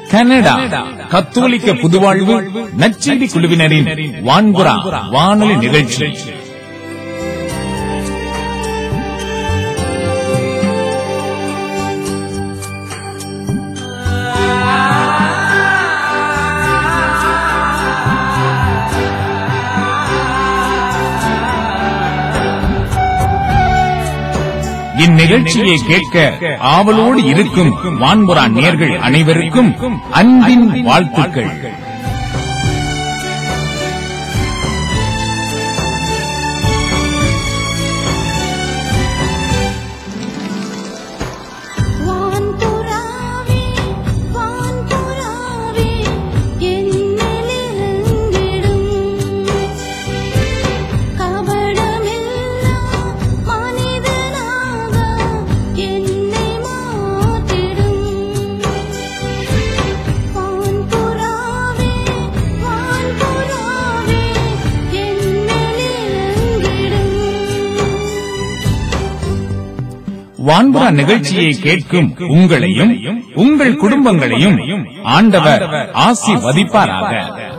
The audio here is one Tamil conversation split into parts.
கனடா கத்தோலிக்க புதுவாழ்வு நற்செய்தி குழுவினரின் வான்புறா வானொலி நிகழ்ச்சி இந்நிகழ்ச்சியை கேட்க ஆவலோடு இருக்கும் வான்புறா நேர்கள் அனைவருக்கும் அன்பின் வாழ்த்துக்கள் வான்புறாவே வான்புறாவே என்னிலிருந்திடும் கபடமில்லா மனிதனாக என்னை மாற்றிடும் வான்புறாவே வான்புறாவே என்னிலிருந்திடும் வான்புறா நிகழ்ச்சியை கேட்கும் உங்களையும் உங்கள் குடும்பங்களையும் ஆண்டவர் ஆசிர்வதிப்பாராக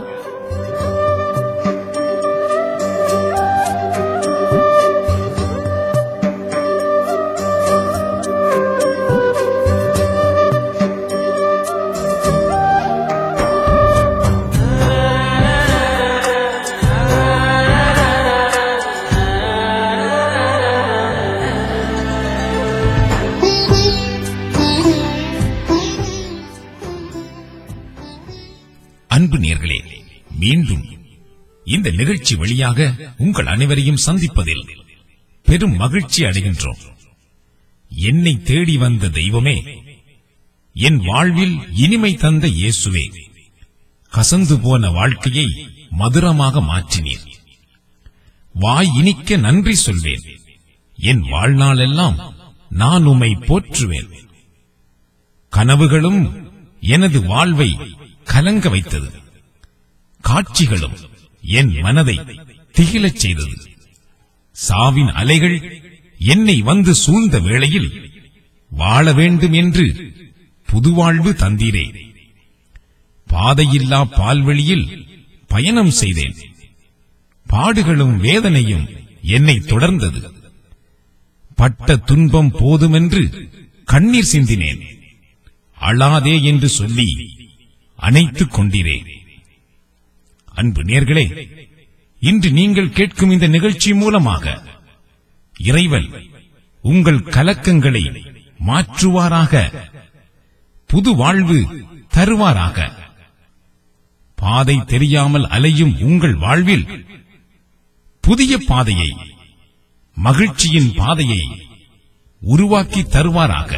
அன்பு நேர்களே மீண்டும் இந்த நிகழ்ச்சி வழியாக உங்கள் அனைவரையும் சந்திப்பதில் பெரும் மகிழ்ச்சி அடைகின்றோம் என்னை தேடி வந்த தெய்வமே என் வாழ்வில் இனிமை தந்த இயேசுவே கசந்து போன வாழ்க்கையை மதுரமாக மாற்றினீர் வாய் இனிக்க நன்றி சொல்வேன் என் வாழ்நாளெல்லாம் நான் உம்மை போற்றுவேன் கனவுகளும் எனது வாழ்வை கலங்க வைத்தது காட்சிகளும் என் மனதை திகிலச் செய்தது சாவின் அலைகள் என்னை வந்து சூழ்ந்த வேளையில் வாழ வேண்டும் என்று புதுவாழ்வு தந்தீரே பாதையில்லா பால்வெளியில் பயணம் செய்தேன் பாடுகளும் வேதனையும் என்னை தொடர்ந்தது பட்ட துன்பம் போதுமென்று கண்ணீர் சிந்தினேன் அழாதே என்று சொல்லி அணைத்துக் கொண்டீரே அன்பு நேர்களே இன்று நீங்கள் கேட்கும் இந்த நிகழ்ச்சி மூலமாக இறைவன் உங்கள் கலக்கங்களை மாற்றுவாராக புது வாழ்வு தருவாராக பாதை தெரியாமல் அலையும் உங்கள் வாழ்வில் புதிய பாதையை மகிழ்ச்சியின் பாதையை உருவாக்கி தருவாராக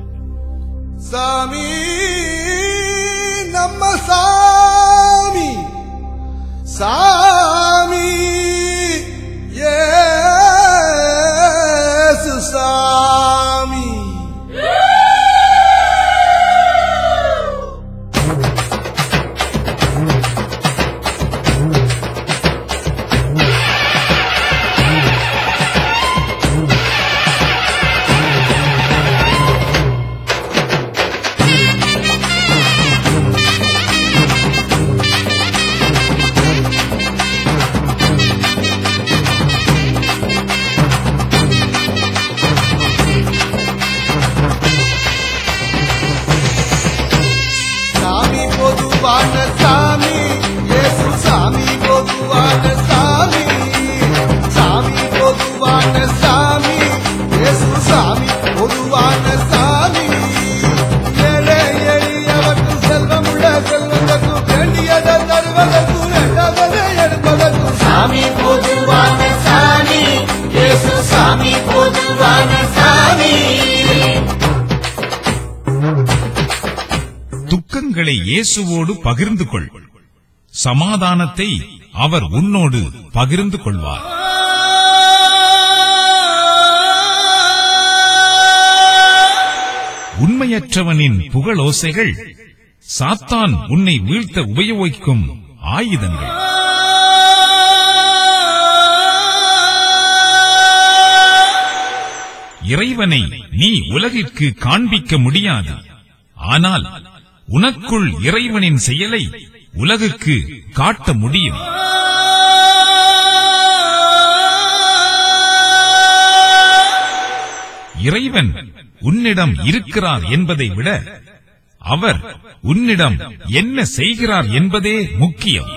சாமி நம்ம சாமி சாமி ஏசு சாமி சாமி பொதுவான சாமி இயேசு சாமி பொதுவான சாமி சாமி பொதுவான சாமி இயேசு சாமி பொதுவான சாமி ஏழை எளியவர்க்கு செல்வமுள்ள செல்வதற்கும் வேண்டியதை தருவதற்கும் வேண்டாததை எடுப்பதற்கும் சாமி பொதுவான சாமி இயேசு சாமி பொதுவான சாமி துக்கங்களை இயேசுவோடு பகிர்ந்து கொள் சமாதானத்தை அவர் உன்னோடு பகிர்ந்து கொள்வார் உண்மையற்றவனின் புகழோசைகள் சாத்தான் உன்னை வீழ்த்த உபயோகிக்கும் ஆயுதங்கள் இறைவனை நீ உலகிற்கு காண்பிக்க முடியாது ஆனால் உனக்குள் இறைவனின் செயலை உலகுக்கு காட்ட முடியும் இறைவன் உன்னிடம் இருக்கிறார் என்பதை விட அவர் உன்னிடம் என்ன செய்கிறார் என்பதே முக்கியம்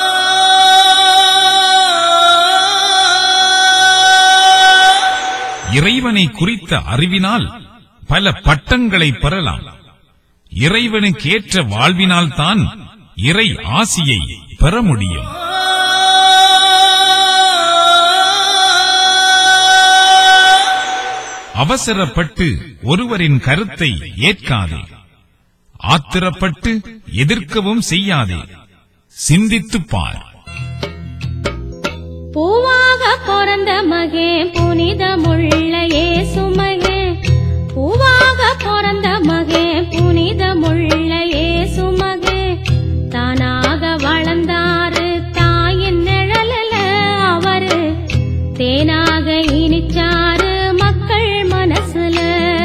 இறைவனை குறித்த அறிவினால் பல பட்டங்களை பெறலாம் இறைவனுக்கேற்ற வாழ்வினால் தான் இறை ஆசியை பெற முடியும் அவசரப்பட்டு ஒருவரின் கருத்தை ஏற்காதே ஆத்திரப்பட்டு எதிர்க்கவும் செய்யாதே சிந்தித்துப் பார் பூவாக பிறந்த மகே புனிதமுள்ள இயேசு மகே பூவாக பிறந்த மகே புனிதமுள்ள இயேசு மகே தானாக வளர்ந்தாரு தாயின் நிழலில் அவரு தேனாக இனிச்சாரு மக்கள் மனசுல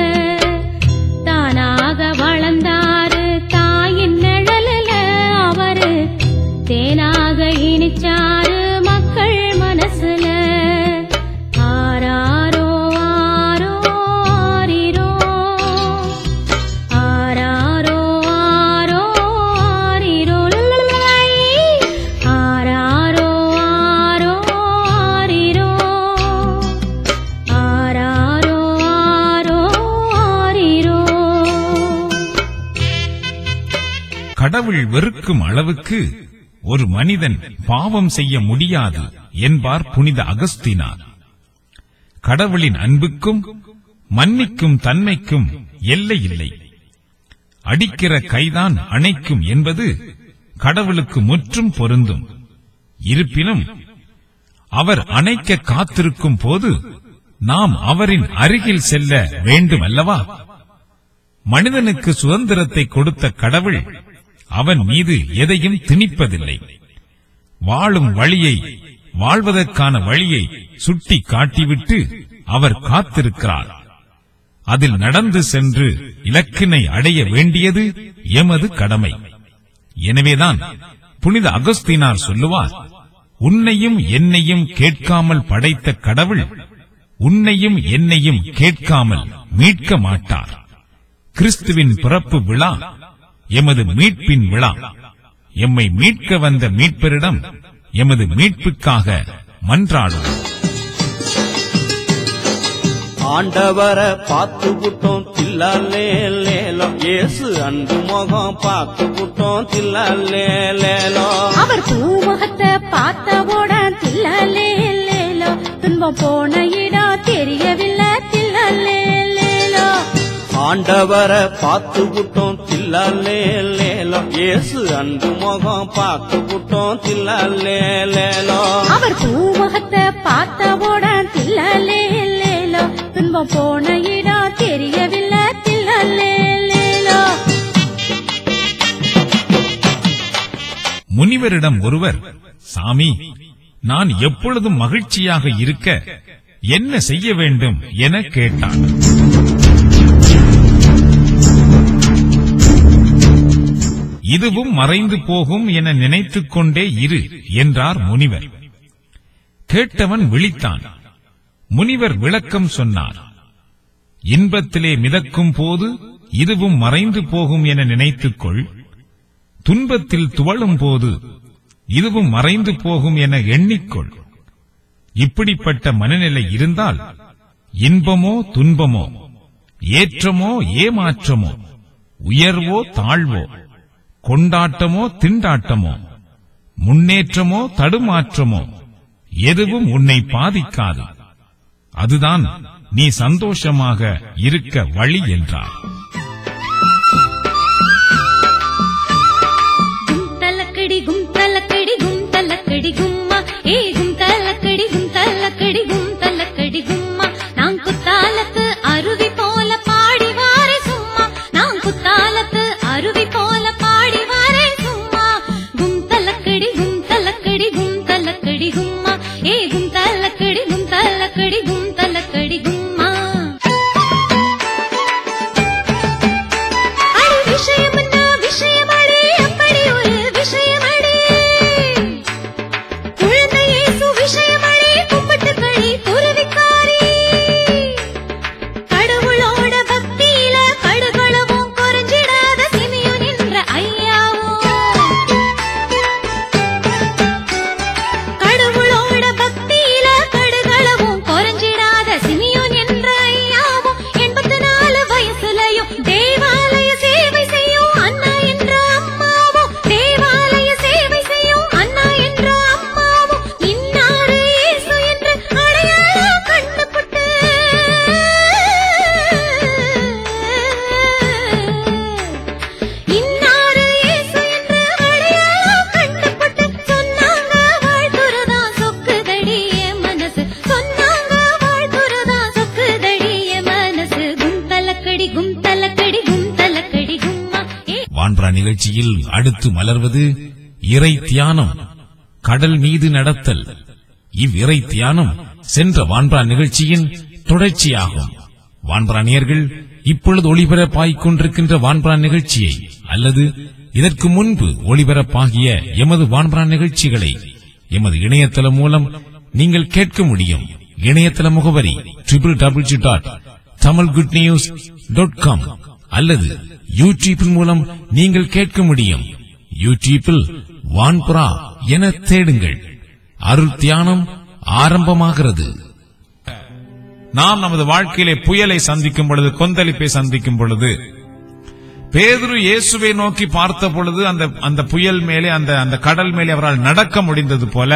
தானாக வளர்ந்தாரு தாயின் நிழலில் அவரு தேனாக இனிச்சாரு மக்கள் மனசுல ஆராரோ ஆரோ ஆரிரோ ஆராரோ ஆரோ ஆரிரோ லலலை. ஆராரோ ஆரோ ஆரிரோ ஆராரோ ஆரோ ஆரிரோ கடவுள் வெறுக்கும் அளவுக்கு ஒரு மனிதன் பாவம் செய்ய முடியாது என்பார் புனித அகஸ்தினார் கடவுளின் அன்புக்கும் மன்னிக்கும் தன்மைக்கும் எல்லை இல்லை அடிக்கிற கைதான் அணைக்கும் என்பது கடவுளுக்கு முற்றும் பொருந்தும் இருப்பினும் அவர் அணைக்க காத்திருக்கும் போது நாம் அவரின் அருகில் செல்ல வேண்டும் அல்லவா மனிதனுக்கு சுதந்திரத்தை கொடுத்த கடவுள் அவன் மீது எதையும் திணிப்பதில்லை வாழும் வழியை வாழ்வதற்கான வழியை சுட்டி காட்டிவிட்டு அவர் காத்திருக்கிறார் அதில் நடந்து சென்று இலக்கினை அடைய வேண்டியது எமது கடமை எனவேதான் புனித அகஸ்தீனார் சொல்லுவார் உன்னையும் என்னையும் கேட்காமல் படைத்த கடவுள் உன்னையும் என்னையும் கேட்காமல் மீட்க மாட்டார் கிறிஸ்துவின் பிறப்பு விழா எமது மீட்பின் விழா எம்மை மீட்க வந்த மீட்பரிடம் எமது மீட்புக்காக மன்றாடுவோம் ஆண்டவரை பார்த்து விட்டோம் தில்லாலே லேலம் இயேசு அன்பு முகம் பார்த்து விட்டோம் தில்லாலே லேலம் அவர் பூமுகத்தை பார்த்தவுடன் தில்லலே லேலோ துன்பம் போன இடம் தெரியவில்லை தில்லலே லேலோ ஆண்டவரை பார்த்து விட்டோம் தில்லாலே லேலம் இயேசு அன்பு முகம் பார்த்து விட்டோம் தில்லாலே லேலம் அவர் பூமுகத்தை பார்த்தவுடன் தில்லலே லேலோ துன்பம் போன இடம் தெரியவில்லை தில்லலே லேலோ முனிவரிடம் ஒருவர் சாமி நான் எப்பொழுதும் மகிழ்ச்சியாக இருக்க என்ன செய்ய வேண்டும் என கேட்டார் இதுவும் மறைந்து போகும் என நினைத்துக் கொண்டே இரு என்றார் முனிவர் கேட்டவன் விழித்தான் முனிவர் விளக்கம் சொன்னார் இன்பத்திலே மிதக்கும் போது இதுவும் மறைந்து போகும் என நினைத்துக்கொள் துன்பத்தில் துவளும் போது இதுவும் மறைந்து போகும் என எண்ணிக்கொள் இப்படிப்பட்ட மனநிலை இருந்தால் இன்பமோ துன்பமோ ஏற்றமோ ஏமாற்றமோ உயர்வோ தாழ்வோ கொண்டாட்டமோ திண்டாட்டமோ முன்னேற்றமோ தடுமாற்றமோ எதுவும் உன்னை பாதிக்காது அதுதான் நீ சந்தோஷமாக இருக்க வழி என்றார் గుంతలక్కడి గుంతలక్కడి గుంతలక్కడి గుమ్మ ఏ గుంతలక్కడి గుంతలక్కడి గుంతలక్కడి గుమ్మ நான் குத்தாலத்து அருவி போல பாடி வாரே சும்மா நான் குத்தாலத்து அருவி போல பாடி வாரே சும்மா குந்தலக்கடி குந்தலக்கடி குந்தலக்கடி கும்மா ஏ குந்தலக்கடி குந்தலக்கடி குந்தலக்கடி கும்மா நிகழ்ச்சியில் அடுத்து மலர்வது இறை தியானம் கடல் மீது நடத்தல் இவ் இறை தியானம் சென்ற வான்பரா நிகழ்ச்சியின் தொடர்ச்சியாகும் வான்பராணியர்கள் இப்பொழுது ஒளிபரப்பாகிக் கொண்டிருக்கின்ற வான்பரா நிகழ்ச்சியை அல்லது இதற்கு முன்பு ஒளிபரப்பாகிய எமது வான்பரா நிகழ்ச்சிகளை எமது இணையதளம் மூலம் நீங்கள் கேட்க முடியும் இணையதள முகவரி triple W dot Tamil good news dot com அல்லது யூடியூபின் மூலம் நீங்கள் கேட்க முடியும் யூடியூபில் வான்புரா என தேடுங்கள் அருள் தியானம் ஆரம்பமாகிறது நாம் நமது வாழ்க்கையிலே புயலை சந்திக்கும் பொழுது கொந்தளிப்பை சந்திக்கும் பொழுது பேதுரு இயேசுவை நோக்கி பார்த்த பொழுது அந்த அந்த புயல் மேலே அந்த அந்த கடல் மேலே அவரால் நடக்க முடிந்தது போல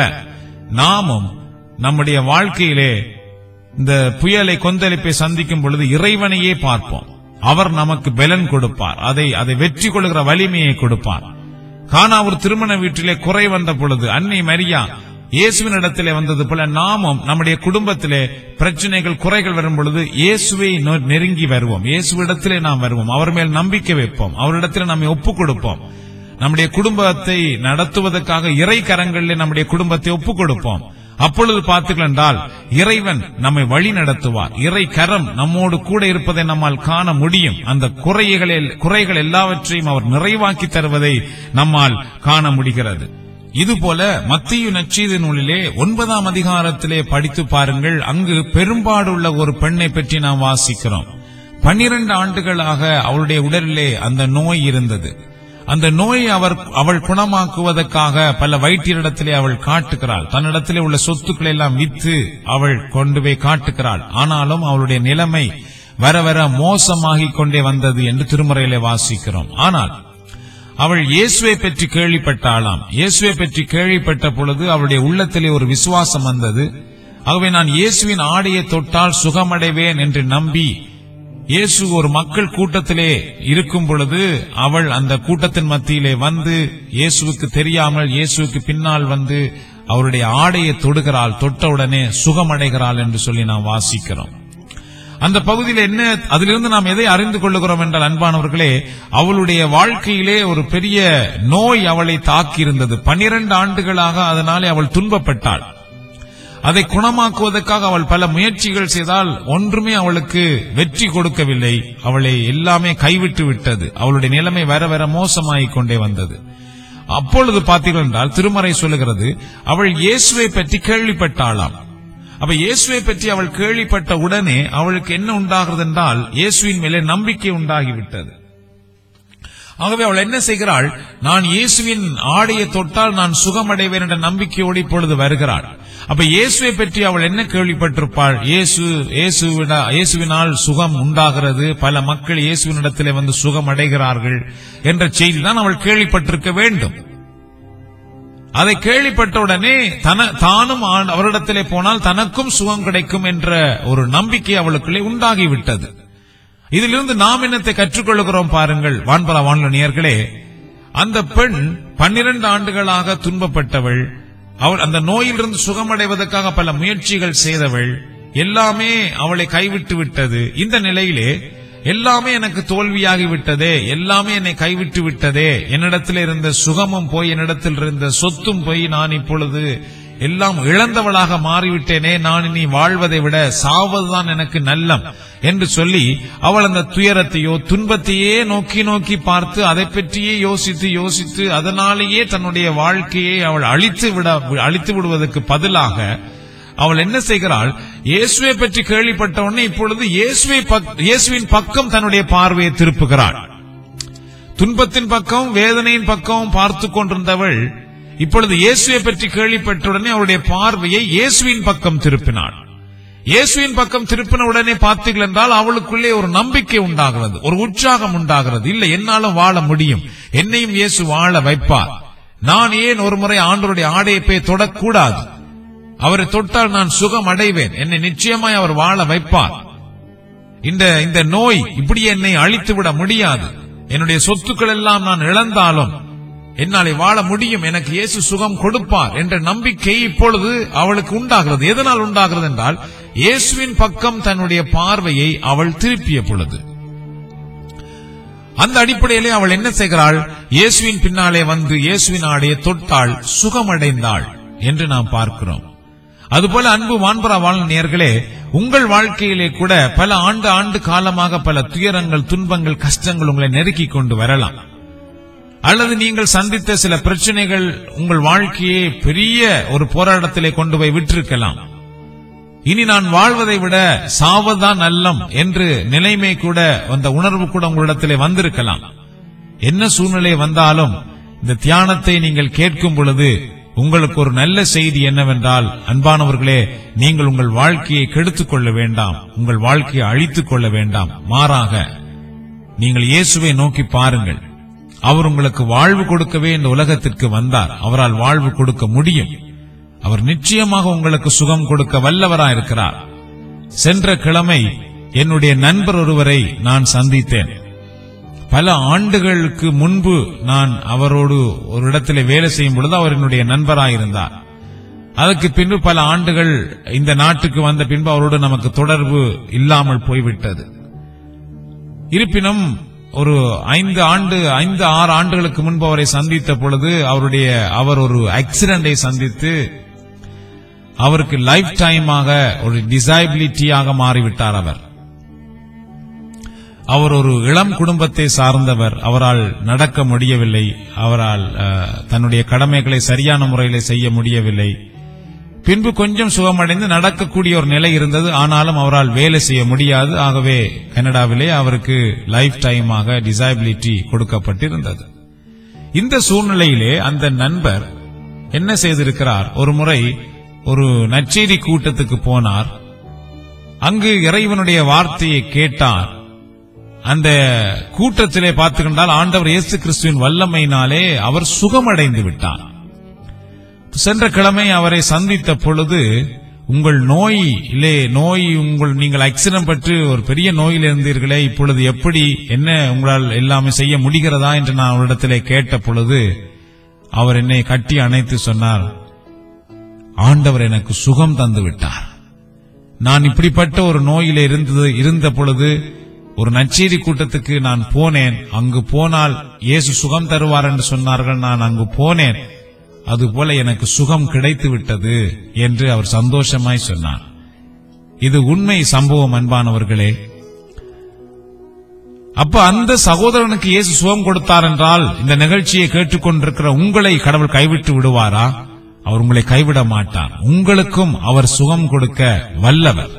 நாமும் நம்முடைய வாழ்க்கையிலே இந்த புயலை கொந்தளிப்பை சந்திக்கும் பொழுது இறைவனையே பார்ப்போம் அவர் நமக்கு பலன் கொடுப்பார் அதை அதை வெற்றி கொள்கிற வலிமையை கொடுப்பார் கானா ஒரு திருமண வீட்டிலே குறை வந்த பொழுது அன்னை மரியா இயேசுவின் இடத்திலே வந்தது போல நாமும் நம்முடைய குடும்பத்திலே பிரச்சனைகள் குறைகள் வரும் பொழுது இயேசுவை நொ- நெருங்கி வருவோம் இயேசுவிடத்திலே நாம் வருவோம் அவர் மேல் நம்பிக்கை வைப்போம் அவரிடத்திலே நம்மை ஒப்புக் கொடுப்போம் நம்முடைய குடும்பத்தை நடத்துவதற்காக இறை கரங்களிலே நம்முடைய குடும்பத்தை ஒப்புக் கொடுப்போம் அப்பொழுது பார்த்தீர்கள் என்றால் இறைவன் நம்மை வழி நடத்துவார் இறை கரம் நம்மோடு கூட இருப்பதை நம்மால் காண முடியும் அந்த குறைகளில் குறைகள் எல்லாவற்றையும் அவர் நிறைவாக்கி தருவதை நம்மால் காண முடிகிறது இதுபோல மத்திய நச்சீது நூலிலே ஒன்பதாம் அதிகாரத்திலே படித்து பாருங்கள் அங்கு பெரும்பாடுள்ள ஒரு பெண்ணை பற்றி நாம் வாசிக்கிறோம் பன்னிரண்டு ஆண்டுகளாக அவளுடைய உடலிலே அந்த நோய் இருந்தது அந்த நோயை அவர் அவள் குணமாக்குவதற்காக பல வைத்தியரிடத்திலே அவள் காட்டுகிறாள் தன்னிடத்திலே உள்ள சொத்துக்களை எல்லாம் வித்து அவள் கொண்டு போய் காட்டுகிறாள் ஆனாலும் அவளுடைய நிலைமை வர வர மோசமாகிக் கொண்டே வந்தது என்று திருமுறையிலே வாசிக்கிறோம் ஆனால் அவள் இயேசுவை பற்றி கேள்விப்பட்டாளாம் இயேசுவை பற்றி கேள்விப்பட்ட பொழுது அவளுடைய உள்ளத்திலே ஒரு விசுவாசம் வந்தது ஆகவே நான் இயேசுவின் ஆடையை தொட்டால் சுகமடைவேன் என்று நம்பி இயேசு ஒரு மக்கள் கூட்டத்திலே இருக்கும் பொழுது அவள் அந்த கூட்டத்தின் மத்தியிலே வந்து இயேசுவுக்கு தெரியாமல் இயேசுவுக்கு பின்னால் வந்து அவருடைய ஆடையை தொடுகிறாள் தொட்டவுடனே சுகமடைகிறாள் என்று சொல்லி நாம் வாசிக்கிறோம் அந்த பகுதியில் என்ன அதிலிருந்து நாம் எதை அறிந்து கொள்ளுகிறோம் என்றால் அன்பானவர்களே அவளுடைய வாழ்க்கையிலே ஒரு பெரிய நோய் அவளை தாக்கியிருந்தது பனிரெண்டு ஆண்டுகளாக அதனாலே அவள் துன்பப்பட்டாள் அதை குணமாக்குவதற்காக அவள் பல முயற்சிகள் செய்தால் ஒன்றுமே அவளுக்கு வெற்றி கொடுக்கவில்லை அவளை எல்லாமே கைவிட்டு விட்டது அவளுடைய நிலைமை வர வர மோசமாகிக் கொண்டே வந்தது அப்பொழுது பார்த்தீர்கள் என்றால் திருமறை சொல்லுகிறது அவள் இயேசுவை பற்றி கேள்விப்பட்டாளாம் அப்ப இயேசுவை பற்றி அவள் கேள்விப்பட்ட உடனே அவளுக்கு என்ன உண்டாகிறது என்றால் இயேசுவின் மேலே நம்பிக்கை உண்டாகிவிட்டது ஆகவே அவள் என்ன செய்கிறாள் நான் இயேசுவின் ஆடையை தொட்டால் நான் சுகமடைவேன் என்ற நம்பிக்கையோடு இப்பொழுது வருகிறாள் அப்ப இயேசுவை பற்றி அவள் என்ன கேள்விப்பட்டிருப்பாள் இயேசு இயேசுவிட இயேசுவினால் சுகம் உண்டாகிறது பல மக்கள் இயேசுவினிடத்திலே வந்து சுகம் அடைகிறார்கள் என்ற செய்தி தான் அவள் கேள்விப்பட்டிருக்க வேண்டும் அதை கேள்விப்பட்ட உடனே தன தானும் ஆண்- அவரிடத்திலே போனால் தனக்கும் சுகம் கிடைக்கும் என்ற ஒரு நம்பிக்கை அவளுக்குள்ளே உண்டாகிவிட்டது இதிலிருந்து நாம் என்னத்தை கற்றுக்கொள்கிறோம் பாருங்கள் வான்பரா வானொலியர்களே அந்த பெண் பன்னிரண்டு ஆண்டுகளாக துன்பப்பட்டவள் அவள் அந்த நோயிலிருந்து சுகமடைவதற்காக பல முயற்சிகள் செய்தவள் எல்லாமே அவளை கைவிட்டு விட்டது இந்த நிலையிலே எல்லாமே எனக்கு தோல்வியாகி விட்டதே எல்லாமே என்னை கைவிட்டு விட்டதே என்னிடத்தில் இருந்த சுகமும் போய் என்னிடத்தில் இருந்த சொத்தும் போய் நான் இப்பொழுது எல்லாம் இழந்தவளாக மாறிவிட்டேனே நான் இனி வாழ்வதை விட சாவதுதான் எனக்கு நல்லம் என்று சொல்லி அவள் அந்த துயரத்தையோ துன்பத்தையே நோக்கி நோக்கி பார்த்து அதை பற்றியே யோசித்து யோசித்து அதனாலேயே தன்னுடைய வாழ்க்கையை அவள் அழித்து விட அழித்து விடுவதற்கு பதிலாக அவள் என்ன செய்கிறாள் இயேசுவை பற்றி கேள்விப்பட்ட உடனே இப்பொழுது இயேசுவை பக்- இயேசுவின் பக்கம் தன்னுடைய பார்வையை திருப்புகிறாள் துன்பத்தின் பக்கம் வேதனையின் பக்கம் பார்த்து கொண்டிருந்தவள் இப்பொழுது இயேசுவை பற்றி கேள்விப்பட்டவுடனே அவருடைய பார்வையை இயேசுவின் பக்கம் திருப்பினாள் இயேசுவின் பக்கம் திருப்பின உடனே பார்த்தீர்கள் என்றால் அவளுக்குள்ளே ஒரு நம்பிக்கை உண்டாகிறது ஒரு உற்சாகம் உண்டாகிறது இல்லை என்னாலும் வாழ முடியும் என்னையும் இயேசு வாழ வைப்பார் நான் ஏன் ஒரு முறை ஆண்டவருடைய ஆடையை போய் தொடக்கூடாது அவரை தொட்டால் நான் சுகம் அடைவேன் என்னை நிச்சயமாய் அவர் வாழ வைப்பார் இந்த இந்த நோய் இப்படி என்னை அழித்து விட முடியாது என்னுடைய சொத்துக்கள் எல்லாம் நான் இழந்தாலும் என்னாலே வாழ முடியும் எனக்கு இயேசு சுகம் கொடுப்பார் என்ற நம்பிக்கை இப்பொழுது அவளுக்கு உண்டாகிறது எதனால் உண்டாகிறது என்றால் இயேசுவின் பக்கம் தன்னுடைய பார்வையை அவள் திருப்பிய பொழுது அந்த அடிப்படையிலே அவள் என்ன செய்கிறாள் இயேசுவின் பின்னாலே வந்து இயேசுவின் ஆடையை தொட்டாள் சுகமடைந்தாள் என்று நாம் பார்க்கிறோம் அதுபோல அன்பு வான்பரா வாழ் நேர்களே உங்கள் வாழ்க்கையிலே கூட பல ஆண்டு ஆண்டு காலமாக பல துயரங்கள் துன்பங்கள் கஷ்டங்கள் உங்களை நெருக்கிக் கொண்டு வரலாம் அல்லது நீங்கள் சந்தித்த சில பிரச்சனைகள் உங்கள் வாழ்க்கையை பெரிய ஒரு போராட்டத்திலே கொண்டு போய் விட்டிருக்கலாம் இனி நான் வாழ்வதை விட சாவதான் நல்லம் என்று நிலைமை கூட அந்த உணர்வு கூட உங்களிடத்திலே வந்திருக்கலாம் என்ன சூழ்நிலை வந்தாலும் இந்த தியானத்தை நீங்கள் கேட்கும் பொழுது உங்களுக்கு ஒரு நல்ல செய்தி என்னவென்றால் அன்பானவர்களே நீங்கள் உங்கள் வாழ்க்கையை கெடுத்துக் கொள்ள வேண்டாம் உங்கள் வாழ்க்கையை அழித்துக் கொள்ள வேண்டாம் மாறாக நீங்கள் இயேசுவை நோக்கி பாருங்கள் அவர் உங்களுக்கு வாழ்வு கொடுக்கவே இந்த உலகத்திற்கு வந்தார் அவரால் வாழ்வு கொடுக்க முடியும் அவர் நிச்சயமாக உங்களுக்கு சுகம் கொடுக்க வல்லவராயிருக்கிறார் சென்ற கிழமை என்னுடைய நண்பர் ஒருவரை நான் சந்தித்தேன் பல ஆண்டுகளுக்கு முன்பு நான் அவரோடு ஒரு இடத்திலே வேலை செய்யும் பொழுது அவர் என்னுடைய நண்பராயிருந்தார் அதற்கு பின்பு பல ஆண்டுகள் இந்த நாட்டுக்கு வந்த பின்பு அவரோடு நமக்கு தொடர்பு இல்லாமல் போய்விட்டது இருப்பினும் ஒரு ஐந்து ஆண்டு ஐந்து ஆறு ஆண்டுகளுக்கு முன்பு அவரை சந்தித்த பொழுது அவருடைய அவர் ஒரு ஆக்சிடென்டை சந்தித்து அவருக்கு லைஃப் டைமாக ஒரு டிசைபிலிட்டியாக மாறிவிட்டார் அவர் அவர் ஒரு இளம் குடும்பத்தை சார்ந்தவர் அவரால் நடக்க முடியவில்லை அவரால் அஹ், தன்னுடைய கடமைகளை சரியான முறையில் செய்ய முடியவில்லை பின்பு கொஞ்சம் சுகமடைந்து நடக்கக்கூடிய ஒரு நிலை இருந்தது ஆனாலும் அவரால் வேலை செய்ய முடியாது ஆகவே கனடாவிலே அவருக்கு லைஃப் டைமாக டிசைபிலிட்டி கொடுக்கப்பட்டிருந்தது இந்த சூழ்நிலையிலே அந்த நண்பர் என்ன செய்திருக்கிறார் ஒரு முறை ஒரு நச்செய்தி கூட்டத்துக்கு போனார் அங்கு இறைவனுடைய வார்த்தையை கேட்டார் அந்த கூட்டத்திலே பார்த்துக்கொண்டால் ஆண்டவர் இயேசு கிறிஸ்துவின் வல்லமையினாலே அவர் சுகமடைந்து விட்டார் சென்ற கிழமை அவரை சந்தித்த பொழுது உங்கள் நோய் இல்லே நோய் உங்கள் நீங்கள் ஆக்சிடென்ட் பட்டு ஒரு பெரிய நோயில் இருந்தீர்களே இப்பொழுது எப்படி என்ன உங்களால் எல்லாமே செய்ய முடிகிறதா என்று நான் அவரிடத்திலே கேட்ட பொழுது அவர் என்னை கட்டி அணைத்து சொன்னார் ஆண்டவர் எனக்கு சுகம் தந்து விட்டார் நான் இப்படிப்பட்ட ஒரு நோயில இருந்தது இருந்த பொழுது ஒரு நச்சேரி கூட்டத்துக்கு நான் போனேன் அங்கு போனால் இயேசு சுகம் தருவார் என்று சொன்னார்கள் நான் அங்கு போனேன் அதுபோல எனக்கு சுகம் கிடைத்து விட்டது என்று அவர் சந்தோஷமாய் சொன்னார் இது உண்மை சம்பவம் அன்பானவர்களே அப்ப அந்த சகோதரனுக்கு இயேசு சுகம் கொடுத்தார் என்றால் இந்த நிகழ்ச்சியை கேட்டுக்கொண்டிருக்கிற உங்களை கடவுள் கைவிட்டு விடுவாரா அவர் உங்களை கைவிட மாட்டார் உங்களுக்கும் அவர் சுகம் கொடுக்க வல்லவர்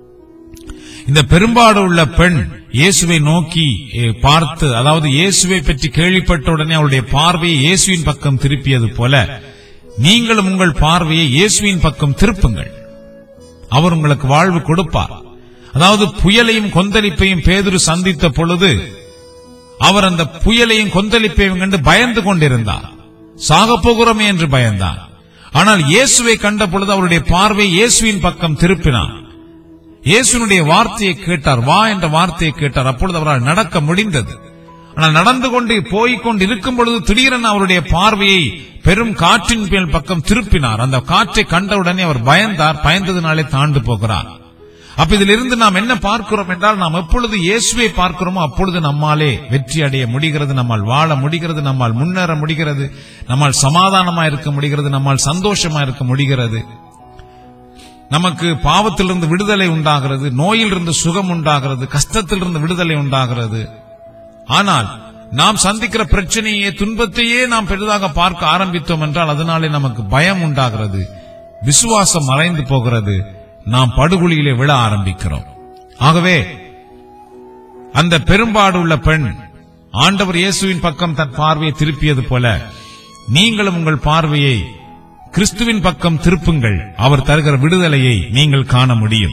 இந்த பெரும்பாடு உள்ள பெண் இயேசுவை நோக்கி eh, பார்த்து அதாவது இயேசுவை பற்றி கேள்விப்பட்ட உடனே அவளுடைய பார்வையை இயேசுவின் பக்கம் திருப்பியது போல நீங்களும் உங்கள் பார்வையை இயேசுவின் பக்கம் திருப்புங்கள் அவர் உங்களுக்கு வாழ்வு கொடுப்பார் அதாவது புயலையும் கொந்தளிப்பையும் பேதுரு சந்தித்த பொழுது அவர் அந்த புயலையும் கொந்தளிப்பையும் கண்டு பயந்து கொண்டிருந்தார் சாகப் போகிறோமே என்று பயந்தார் ஆனால் இயேசுவை கண்ட பொழுது அவருடைய பார்வை இயேசுவின் பக்கம் திருப்பினார் இயேசுனுடைய வார்த்தையை கேட்டார் வா என்ற வார்த்தையை கேட்டார் அப்பொழுது அவரால் நடக்க முடிந்தது ஆனால் நடந்து கொண்டு போய்க் கொண்டு இருக்கும் பொழுது திடீரென அவருடைய பார்வையை பெரும் காற்றின் மேல் பக்கம் திருப்பினார் அந்த காற்றை கண்டவுடனே அவர் பயந்தார் பயந்ததினாலே தாண்டு போகிறார் அப்ப இதிலிருந்து நாம் என்ன பார்க்கிறோம் என்றால் நாம் எப்பொழுது இயேசுவை பார்க்கிறோமோ அப்பொழுது நம்மாலே வெற்றி அடைய முடிகிறது நம்மால் வாழ முடிகிறது நம்மால் முன்னேற முடிகிறது நம்மால் சமாதானமா இருக்க முடிகிறது நம்மால் சந்தோஷமா இருக்க முடிகிறது நமக்கு பாவத்திலிருந்து விடுதலை உண்டாகிறது நோயிலிருந்து சுகம் உண்டாகிறது கஷ்டத்திலிருந்து விடுதலை உண்டாகிறது ஆனால் நாம் சந்திக்கிற பிரச்சனையே துன்பத்தையே நாம் பெரிதாக பார்க்க ஆரம்பித்தோம் என்றால் அதனாலே நமக்கு பயம் உண்டாகிறது விசுவாசம் மறைந்து போகிறது நாம் படுகொலியிலே விழ ஆரம்பிக்கிறோம் ஆகவே அந்த பெரும்பாடு உள்ள பெண் ஆண்டவர் இயேசுவின் பக்கம் தன் பார்வையை திருப்பியது போல நீங்களும் உங்கள் பார்வையை கிறிஸ்துவின் பக்கம் திருப்புங்கள் அவர் தருகிற விடுதலையை நீங்கள் காண முடியும்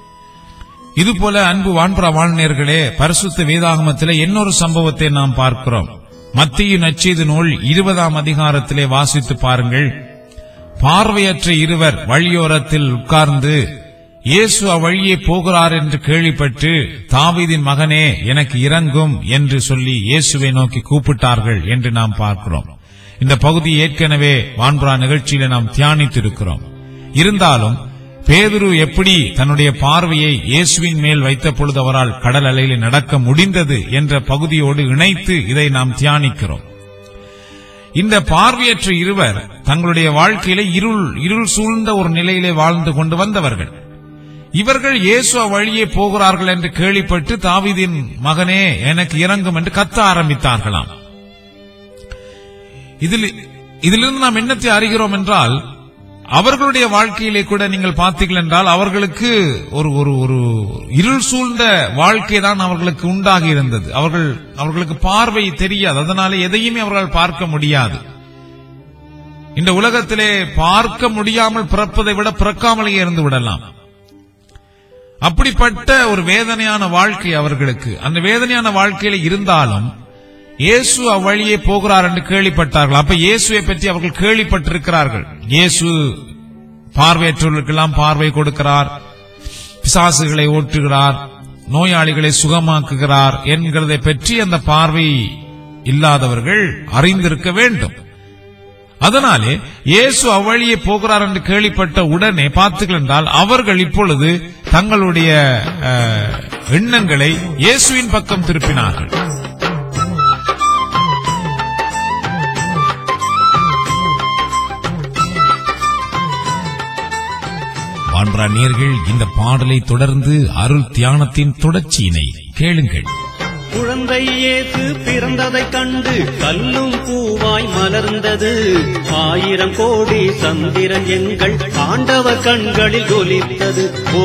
இதுபோல அன்பு வான்புற வாழ்நேர்களே பரிசுத்த வேதாகமத்திலே இன்னொரு சம்பவத்தை நாம் பார்க்கிறோம் மத்திய நச்செய்தி நூல் இருபதாம் அதிகாரத்திலே வாசித்து பாருங்கள் பார்வையற்ற இருவர் வழியோரத்தில் உட்கார்ந்து இயேசு அவ்வழியே போகிறார் என்று கேள்விப்பட்டு தாவீதின் மகனே எனக்கு இறங்கும் என்று சொல்லி இயேசுவை நோக்கி கூப்பிட்டார்கள் என்று நாம் பார்க்கிறோம் இந்த பகுதி ஏற்கனவே வான்புறா நிகழ்ச்சியில நாம் தியானித்திருக்கிறோம் இருந்தாலும் பேதுரு எப்படி தன்னுடைய பார்வையை இயேசுவின் மேல் வைத்த பொழுது அவரால் கடல் அலையில் நடக்க முடிந்தது என்ற பகுதியோடு இணைத்து இதை நாம் தியானிக்கிறோம் இந்த பார்வையற்ற இருவர் தங்களுடைய வாழ்க்கையில இருள் இருள் சூழ்ந்த ஒரு நிலையிலே வாழ்ந்து கொண்டு வந்தவர்கள் இவர்கள் இயேசு அவ்வழியே போகிறார்கள் என்று கேள்விப்பட்டு தாவீதின் மகனே எனக்கு இறங்கும் என்று கத்த ஆரம்பித்தார்களாம் இதில் இதிலிருந்து நாம் என்னத்தை அறிகிறோம் என்றால் அவர்களுடைய வாழ்க்கையிலே கூட நீங்கள் பார்த்தீர்கள் என்றால் அவர்களுக்கு ஒரு ஒரு ஒரு இருள் சூழ்ந்த வாழ்க்கை தான் அவர்களுக்கு உண்டாகி இருந்தது அவர்கள் அவர்களுக்கு பார்வை தெரியாது அதனால எதையுமே அவர்கள் பார்க்க முடியாது இந்த உலகத்திலே பார்க்க முடியாமல் பிறப்பதை விட பிறக்காமலேயே இருந்து விடலாம் அப்படிப்பட்ட ஒரு வேதனையான வாழ்க்கை அவர்களுக்கு அந்த வேதனையான வாழ்க்கையில இருந்தாலும் இயேசு அவ்வழியே போகிறார் என்று கேள்விப்பட்டார்கள் அப்ப இயேசுவை பற்றி அவர்கள் கேள்விப்பட்டிருக்கிறார்கள் இயேசு பார்வையற்றவர்களுக்கெல்லாம் பார்வை கொடுக்கிறார் பிசாசுகளை ஓட்டுகிறார் நோயாளிகளை சுகமாக்குகிறார் என்கிறதை பற்றி அந்த பார்வை இல்லாதவர்கள் அறிந்திருக்க வேண்டும் அதனாலே இயேசு அவ்வழியே போகிறார் என்று கேள்விப்பட்ட உடனே பார்த்தீர்கள் என்றால் அவர்கள் இப்பொழுது தங்களுடைய அஹ், எண்ணங்களை இயேசுவின் பக்கம் திருப்பினார்கள் வான்பிராணியர்கள் இந்த பாடலை தொடர்ந்து அருள் தியானத்தின் தொடர்ச்சியினை கேளுங்கள் குழந்தை இயேசு பிறந்ததைக் கண்டு கல்லும் பூவாய் மலர்ந்தது ஆயிரம் கோடி சந்திரன் எங்கள் ஆண்டவர் கண்களில் ஒலித்தது ஓ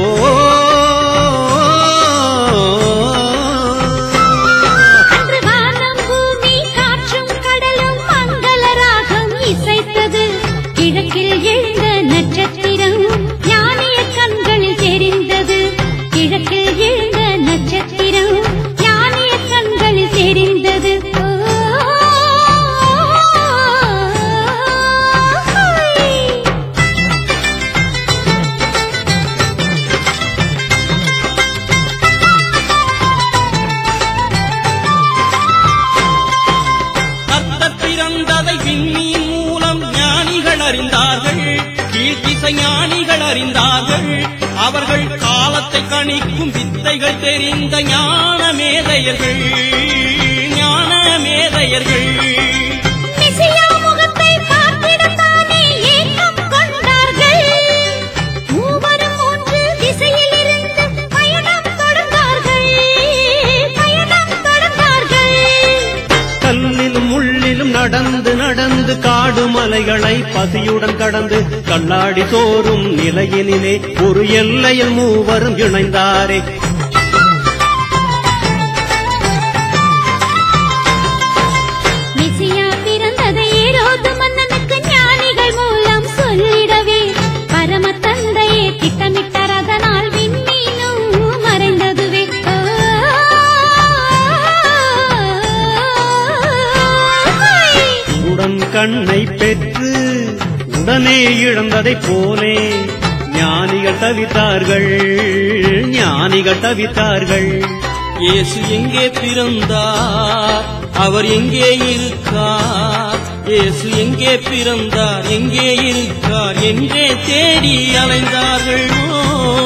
அன்று வானம் பூமி காற்றும் கடலும் மங்கள ராகம் இசைத்தது கிழக்கில் எழுந்த நட்சத்திரம் ஞானிய கண்களில் தெரிந்தது கிழக்கில் எழுந்த நட்சத்திரம் ஞானிய கண்களில் தெரிந்தது ஓ, கர்த்தர் பிறந்ததை விண்மீன் மூலம் ஞானிகள் அறிந்தார்கள் கீழ்த்திசை ஞானிகள் அறிந்தார்கள் அவர்கள் காலத்தை கணிக்கும் வித்தைகள் தெரிந்த ஞான மேதையர்கள் ஞான மேதையர்கள் மெசியா முகத்தை பார்த்திடத்தானே ஏக்கம் கொண்டார்கள். மூவரும் மூன்று திசையிலிருந்து பயணம் தொடர்ந்தார்கள். பயணம் தொடர்ந்தார்கள். கல்லிலும் முள்ளிலும் நடந்து நடந்து காடு மலைகளை பசியுடன் கடந்து கண்ணாடி தோறும் நிலையினிலே ஒரு எல்லையில் மூவரும் இணைந்தாரே மெசியா பிறந்ததை ஏரோது மன்னனுக்கு ஞானிகள் மூலம் சொல்லிடவே பரம தந்தையே திட்டமிட்டார் அதனால் விண்மீனும் மறைந்ததுவே உடன் கண்ணை பெற்று உடனே இழந்ததைப் போலே ஞானிகள் தவித்தார்கள் ஞானிகள் தவித்தார்கள் இயேசு எங்கே பிறந்தார் அவர் எங்கே இருக்கார் இயேசு எங்கே பிறந்தார் எங்கே இருக்கார் என்றே தேடி அலைந்தார்கள் ஓ,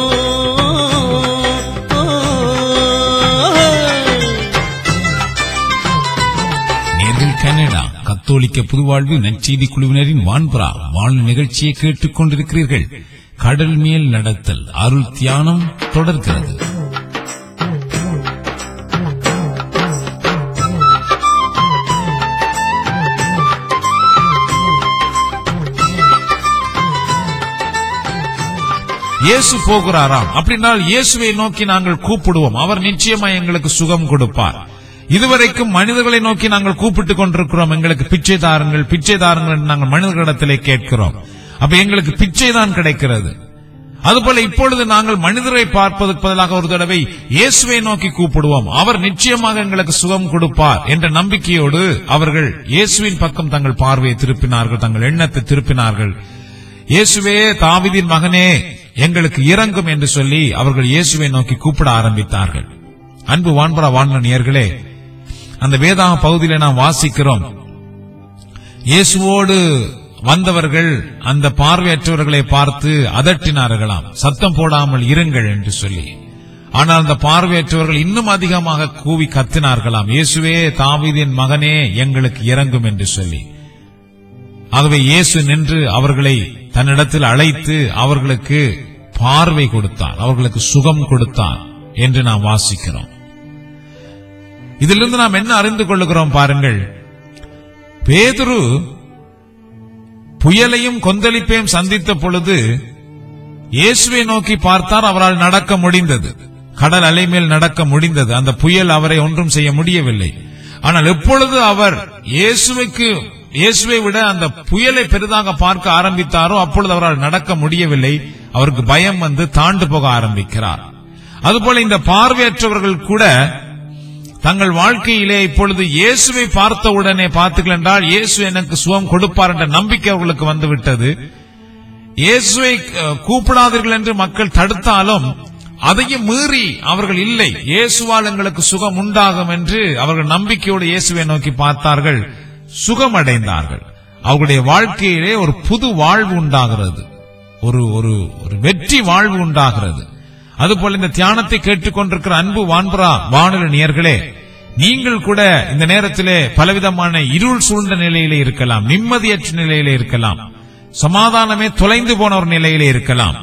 ஓ, ஓ. நேர்கள் கனடா கத்தோலிக்க புதுவாழ்வு நற்செய்தி குழுவினரின் வான்புறா வாழ் நிகழ்ச்சியை கேட்டுக் கொண்டிருக்கிறீர்கள் கடல் மேல் நடத்தல் அருள் தியானம் தொடர்கிறது இயேசு போகிறாராம் அப்படின்னால் இயேசுவை நோக்கி நாங்கள் கூப்பிடுவோம் அவர் நிச்சயமா எங்களுக்கு சுகம் கொடுப்பார் இதுவரைக்கும் மனிதர்களை நோக்கி நாங்கள் கூப்பிட்டுக் கொண்டிருக்கிறோம் எங்களுக்கு பிச்சை தாருங்கள் பிச்சை தாருங்கள் என்று நாங்கள் மனிதர்களிடத்திலே கேட்கிறோம் அப்ப எங்களுக்கு பிச்சை தான் கிடைக்கிறது அதுபோல இப்பொழுது நாங்கள் மனிதரை பார்ப்பதற்கு பதிலாக ஒரு தடவை இயேசுவை நோக்கி கூப்பிடுவோம் அவர் நிச்சயமாக எங்களுக்கு சுகம் கொடுப்பார் என்ற நம்பிக்கையோடு அவர்கள் இயேசுவின் பக்கம் தங்கள் பார்வையை திருப்பினார்கள் தங்கள் எண்ணத்தை திருப்பினார்கள் இயேசுவே தாவிதின் மகனே எங்களுக்கு இறங்கும் என்று சொல்லி அவர்கள் இயேசுவை நோக்கி கூப்பிட ஆரம்பித்தார்கள் அன்பு வான்பரா வான்மணியர்களே அந்த வேதாக பகுதியில நாம் வாசிக்கிறோம் இயேசுவோடு வந்தவர்கள் அந்த பார்வையற்றவர்களை பார்த்து அதட்டினார்களாம் சத்தம் போடாமல் இருங்கள் என்று சொல்லி ஆனால் அந்த பார்வையற்றவர்கள் இன்னும் அதிகமாக கூவி கத்தினார்களாம் இயேசுவே தாவீதின் மகனே எங்களுக்கு இறங்கும் என்று சொல்லி ஆகவே இயேசு நின்று அவர்களை தன்னிடத்தில் அழைத்து அவர்களுக்கு பார்வை கொடுத்தார் அவர்களுக்கு சுகம் கொடுத்தார் என்று நாம் வாசிக்கிறோம் இதிலிருந்து நாம் என்ன அறிந்து கொள்ளுகிறோம் பாருங்கள் பேதுரு புயலையும் கொந்தளிப்பையும் சந்தித்த பொழுது இயேசுவை நோக்கி பார்த்தார் அவரால் நடக்க முடிந்தது கடல் அலை மேல் நடக்க முடிந்தது அந்த புயல் அவரை ஒன்றும் செய்ய முடியவில்லை ஆனால் எப்பொழுது அவர் இயேசுவுக்கு இயேசுவை விட அந்த புயலை பெரிதாக பார்க்க ஆரம்பித்தாரோ அப்பொழுது அவரால் நடக்க முடியவில்லை அவருக்கு பயம் வந்து தாண்டு போக ஆரம்பிக்கிறார் அதுபோல இந்த பார்வையற்றவர்கள் கூட தங்கள் வாழ்க்கையிலே இப்பொழுது இயேசுவை பார்த்த உடனே பார்த்தீர்கள் என்றால் இயேசு எனக்கு சுகம் கொடுப்பார் என்ற நம்பிக்கை அவர்களுக்கு வந்துவிட்டது இயேசுவை அஹ், கூப்பிடாதீர்கள் என்று மக்கள் தடுத்தாலும் அதையும் மீறி அவர்கள் இல்லை இயேசுவால் எங்களுக்கு சுகம் உண்டாகும் என்று அவர்கள் நம்பிக்கையோடு இயேசுவை நோக்கி பார்த்தார்கள் சுகமடைந்தார்கள் அவர்களுடைய வாழ்க்கையிலே ஒரு புது வாழ்வு உண்டாகிறது ஒரு ஒரு ஒரு வெற்றி வாழ்வு உண்டாகிறது அதுபோல இந்த தியானத்தை கேட்டுக்கொண்டிருக்கிற அன்பு வான்பரா வானொலி நேயர்களே நீங்கள் கூட இந்த நேரத்திலே பலவிதமான இருள் சூழ்ந்த நிலையிலே இருக்கலாம் நிம்மதியற்ற நிலையிலே இருக்கலாம் சமாதானமே தொலைந்து போன ஒரு நிலையிலே இருக்கலாம்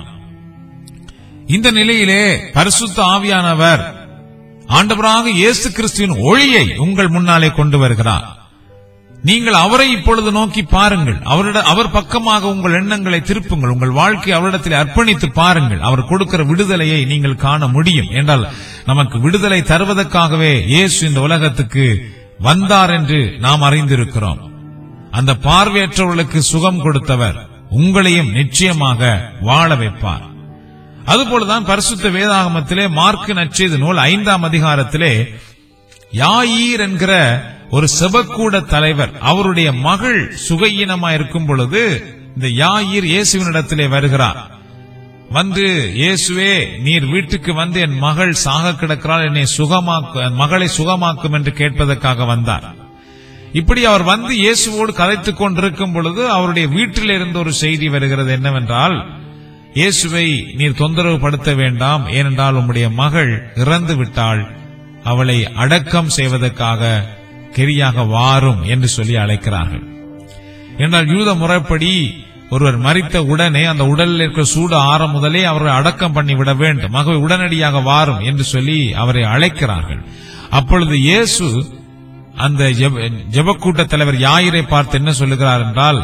இந்த நிலையிலே பரிசுத்த ஆவியானவர் ஆண்டவராக இயேசு கிறிஸ்துவின் ஒளியை உங்கள் முன்னாலே கொண்டு வருகிறார் நீங்கள் அவரை இப்பொழுது நோக்கி பாருங்கள் அவரிட அவர் பக்கமாக உங்கள் எண்ணங்களை திருப்புங்கள் உங்கள் வாழ்க்கையை அவரிடத்தில் அர்ப்பணித்து பாருங்கள் அவர் கொடுக்கிற விடுதலையை நீங்கள் காண முடியும் என்றால் நமக்கு விடுதலை தருவதற்காகவே இயேசு இந்த உலகத்துக்கு வந்தார் என்று நாம் அறிந்திருக்கிறோம் அந்த பார்வையற்றவர்களுக்கு சுகம் கொடுத்தவர் உங்களையும் நிச்சயமாக வாழ வைப்பார் அதுபோலதான் பரிசுத்த வேதாகமத்திலே மார்க்கு நச்செய்தி நூல் ஐந்தாம் அதிகாரத்திலே யாயீர் என்கிற ஒரு செபக்கூட தலைவர் அவருடைய மகள் சுகையினமா இருக்கும் பொழுது இந்த யாயீர் இயேசுவினிடத்திலே வருகிறார் வந்து இயேசுவே நீர் வீட்டுக்கு வந்து என் மகள் சாக கிடக்கிறாள் என்னை சுகமாக்கு என் மகளை சுகமாக்கும் என்று கேட்பதற்காக வந்தார் இப்படி அவர் வந்து இயேசுவோடு கதைத்துக் கொண்டிருக்கும் பொழுது அவருடைய வீட்டில் இருந்து ஒரு செய்தி வருகிறது என்னவென்றால் இயேசுவை நீர் தொந்தரவு படுத்த வேண்டாம் ஏனென்றால் உம்முடைய மகள் இறந்து விட்டாள் அவளை அடக்கம் செய்வதற்காக கெரியாக வாரும் என்று சொல்லி அழைக்கிறார்கள் என்றால் யூத முறைப்படி ஒருவர் மறித்த உடனே அந்த உடலில் இருக்கிற சூடு ஆற முதலே அவரை அடக்கம் பண்ணி விட வேண்டும் ஆகவே உடனடியாக வாரும் என்று சொல்லி அவரை அழைக்கிறார்கள் அப்பொழுது இயேசு அந்த ஜெப- ஜெபக்கூட்ட தலைவர் யாயிரை பார்த்து என்ன சொல்லுகிறார் என்றால்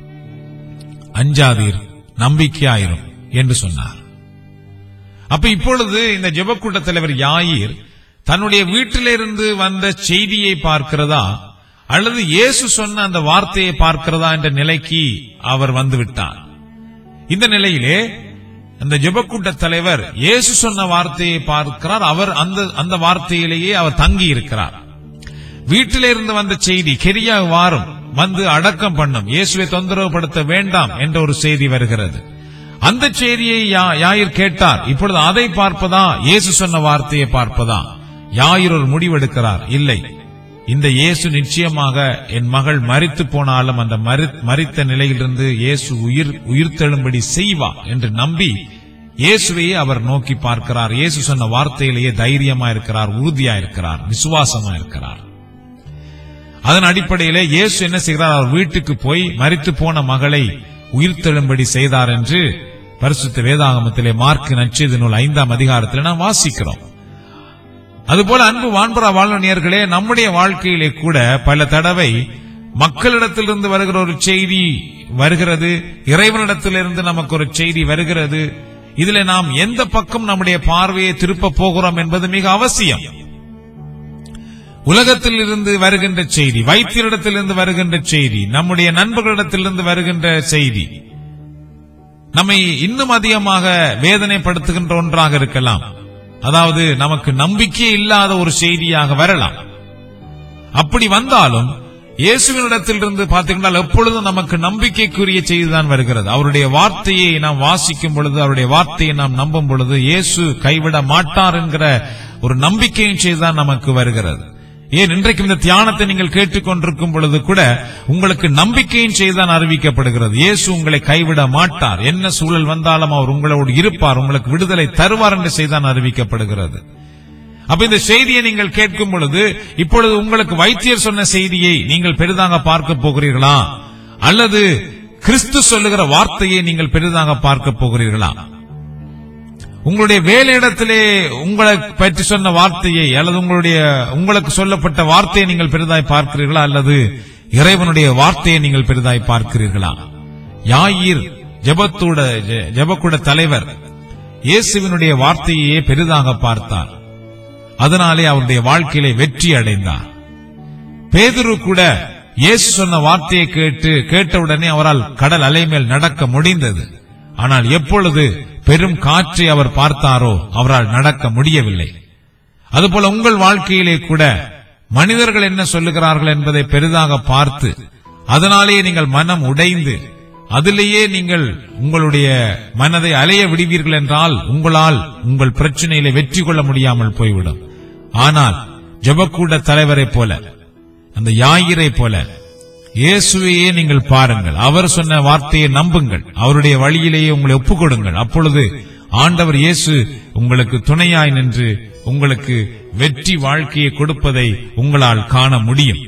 அஞ்சாதீர் நம்பிக்கையாயிரும் என்று சொன்னார் அப்ப இப்பொழுது இந்த ஜெபக்கூட்ட தலைவர் யாயிர் தன்னுடைய வீட்டிலிருந்து வந்த செய்தியை பார்க்கிறதா அல்லது இயேசு சொன்ன அந்த வார்த்தையை பார்க்கிறதா என்ற நிலைக்கு அவர் வந்துவிட்டார் இந்த நிலையிலே அந்த ஜெபக்கூட்ட தலைவர் இயேசு சொன்ன வார்த்தையை பார்க்கிறார் அவர் அந்த அந்த வார்த்தையிலேயே அவர் தங்கி இருக்கிறார் வீட்டிலே இருந்து வந்த செய்தி கெரியா வாரும் வந்து அடக்கம் பண்ணும் இயேசுவை தொந்தரவுபடுத்த வேண்டாம் என்ற ஒரு செய்தி வருகிறது அந்த செய்தியை யா- யாயிர் கேட்டார் இப்பொழுது அதை பார்ப்பதா இயேசு சொன்ன வார்த்தையை பார்ப்பதா யாயிர் ஒரு முடிவெடுக்கிறார் இல்லை இந்த இயேசு நிச்சயமாக என் மகள் மரித்து போனாலும் அந்த மரி- மரித்த நிலையிலிருந்து இயேசு உயிர் உயிர்த்தெழும்படி செய்வா என்று நம்பி இயேசுவையே அவர் நோக்கி பார்க்கிறார் இயேசு சொன்ன வார்த்தையிலேயே தைரியமா இருக்கிறார் உறுதியா இருக்கிறார் விசுவாசமா இருக்கிறார் அதன் அடிப்படையிலே இயேசு என்ன செய்கிறார் அவர் வீட்டுக்கு போய் மரித்து போன மகளை உயிர்த்தெழும்படி செய்தார் என்று பரிசுத்த வேதாகமத்திலே மார்க் நச்செய்தி நூல் ஐந்தாம் அதிகாரத்தில் நாம் வாசிக்கிறோம் அதுபோல அன்பு வான்பரா வாழ்நர்களே நம்முடைய வாழ்க்கையிலே கூட பல தடவை மக்களிடத்திலிருந்து வருகிற ஒரு செய்தி வருகிறது இறைவனிடத்திலிருந்து நமக்கு ஒரு செய்தி வருகிறது இதிலே நாம் எந்த பக்கம் நம்முடைய பார்வையை திருப்ப போகிறோம் என்பது மிக அவசியம் உலகத்தில் இருந்து வருகின்ற செய்தி வைத்தியரிடத்திலிருந்து வருகின்ற செய்தி நம்முடைய நண்பர்களிடத்திலிருந்து வருகின்ற செய்தி நம்மை இன்னும் அதிகமாக வேதனைப்படுத்துகின்ற ஒன்றாக இருக்கலாம் அதாவது நமக்கு நம்பிக்கை இல்லாத ஒரு செய்தியாக வரலாம் அப்படி வந்தாலும் இயேசுவினிடத்திலிருந்து பார்த்தீங்கன்னா எப்பொழுதும் நமக்கு நம்பிக்கைக்குரிய செய்திதான் வருகிறது அவருடைய வார்த்தையை நாம் வாசிக்கும் பொழுது அவருடைய வார்த்தையை நாம் நம்பும் பொழுது இயேசு கைவிட மாட்டார் என்கிற ஒரு நம்பிக்கையின் செய்திதான் நமக்கு வருகிறது ஏன் இன்றைக்கு இந்த தியானத்தை நீங்கள் கேட்டுக்கொண்டிருக்கும் பொழுது கூட உங்களுக்கு நம்பிக்கையின் செய்தான் அறிவிக்கப்படுகிறது இயேசு உங்களை கைவிட மாட்டார் என்ன சூழல் வந்தாலும் அவர் உங்களோடு இருப்பார் உங்களுக்கு விடுதலை தருவார் என்று செய்தான் அறிவிக்கப்படுகிறது அப்ப இந்த செய்தியை நீங்கள் கேட்கும் பொழுது இப்பொழுது உங்களுக்கு வைத்தியர் சொன்ன செய்தியை நீங்கள் பெரிதாக பார்க்க போகிறீர்களா அல்லது கிறிஸ்து சொல்லுகிற வார்த்தையை நீங்கள் பெரிதாக பார்க்க போகிறீர்களா உங்களுடைய வேலையிடத்திலே உங்களை பற்றி சொன்ன வார்த்தையை அல்லது உங்களுடைய உங்களுக்கு சொல்லப்பட்ட வார்த்தையை நீங்கள் பெரிதாய் பார்க்கிறீர்களா அல்லது இறைவனுடைய வார்த்தையை நீங்கள் பெரிதாய் பார்க்கிறீர்களா யாயிர் ஜெபத்தோட ஜெ- ஜெபக்கூட தலைவர் இயேசுவினுடைய வார்த்தையே பெரிதாக பார்த்தார் அதனாலே அவருடைய வாழ்க்கையிலே வெற்றி அடைந்தார் பேதுரு கூட இயேசு சொன்ன வார்த்தையை கேட்டு கேட்டவுடனே அவரால் கடல் அலை மேல் நடக்க முடிந்தது ஆனால் எப்பொழுது பெரும் காற்றை அவர் பார்த்தாரோ அவரால் நடக்க முடியவில்லை அதுபோல உங்கள் வாழ்க்கையிலே கூட மனிதர்கள் என்ன சொல்லுகிறார்கள் என்பதை பெரிதாக பார்த்து அதனாலேயே நீங்கள் மனம் உடைந்து அதிலேயே நீங்கள் உங்களுடைய மனதை அலைய விடுவீர்கள் என்றால் உங்களால் உங்கள் பிரச்சனையிலே வெற்றி கொள்ள முடியாமல் போய்விடும் ஆனால் ஜெபக்கூட தலைவரைப் போல அந்த யாயிரை போல இயேசுவையே நீங்கள் பாருங்கள் அவர் சொன்ன வார்த்தையை நம்புங்கள் அவருடைய வழியிலேயே உங்களை ஒப்புக் கொடுங்கள் அப்பொழுது ஆண்டவர் இயேசு உங்களுக்கு துணையாய் நின்று உங்களுக்கு வெற்றி வாழ்க்கையை கொடுப்பதை உங்களால் காண முடியும்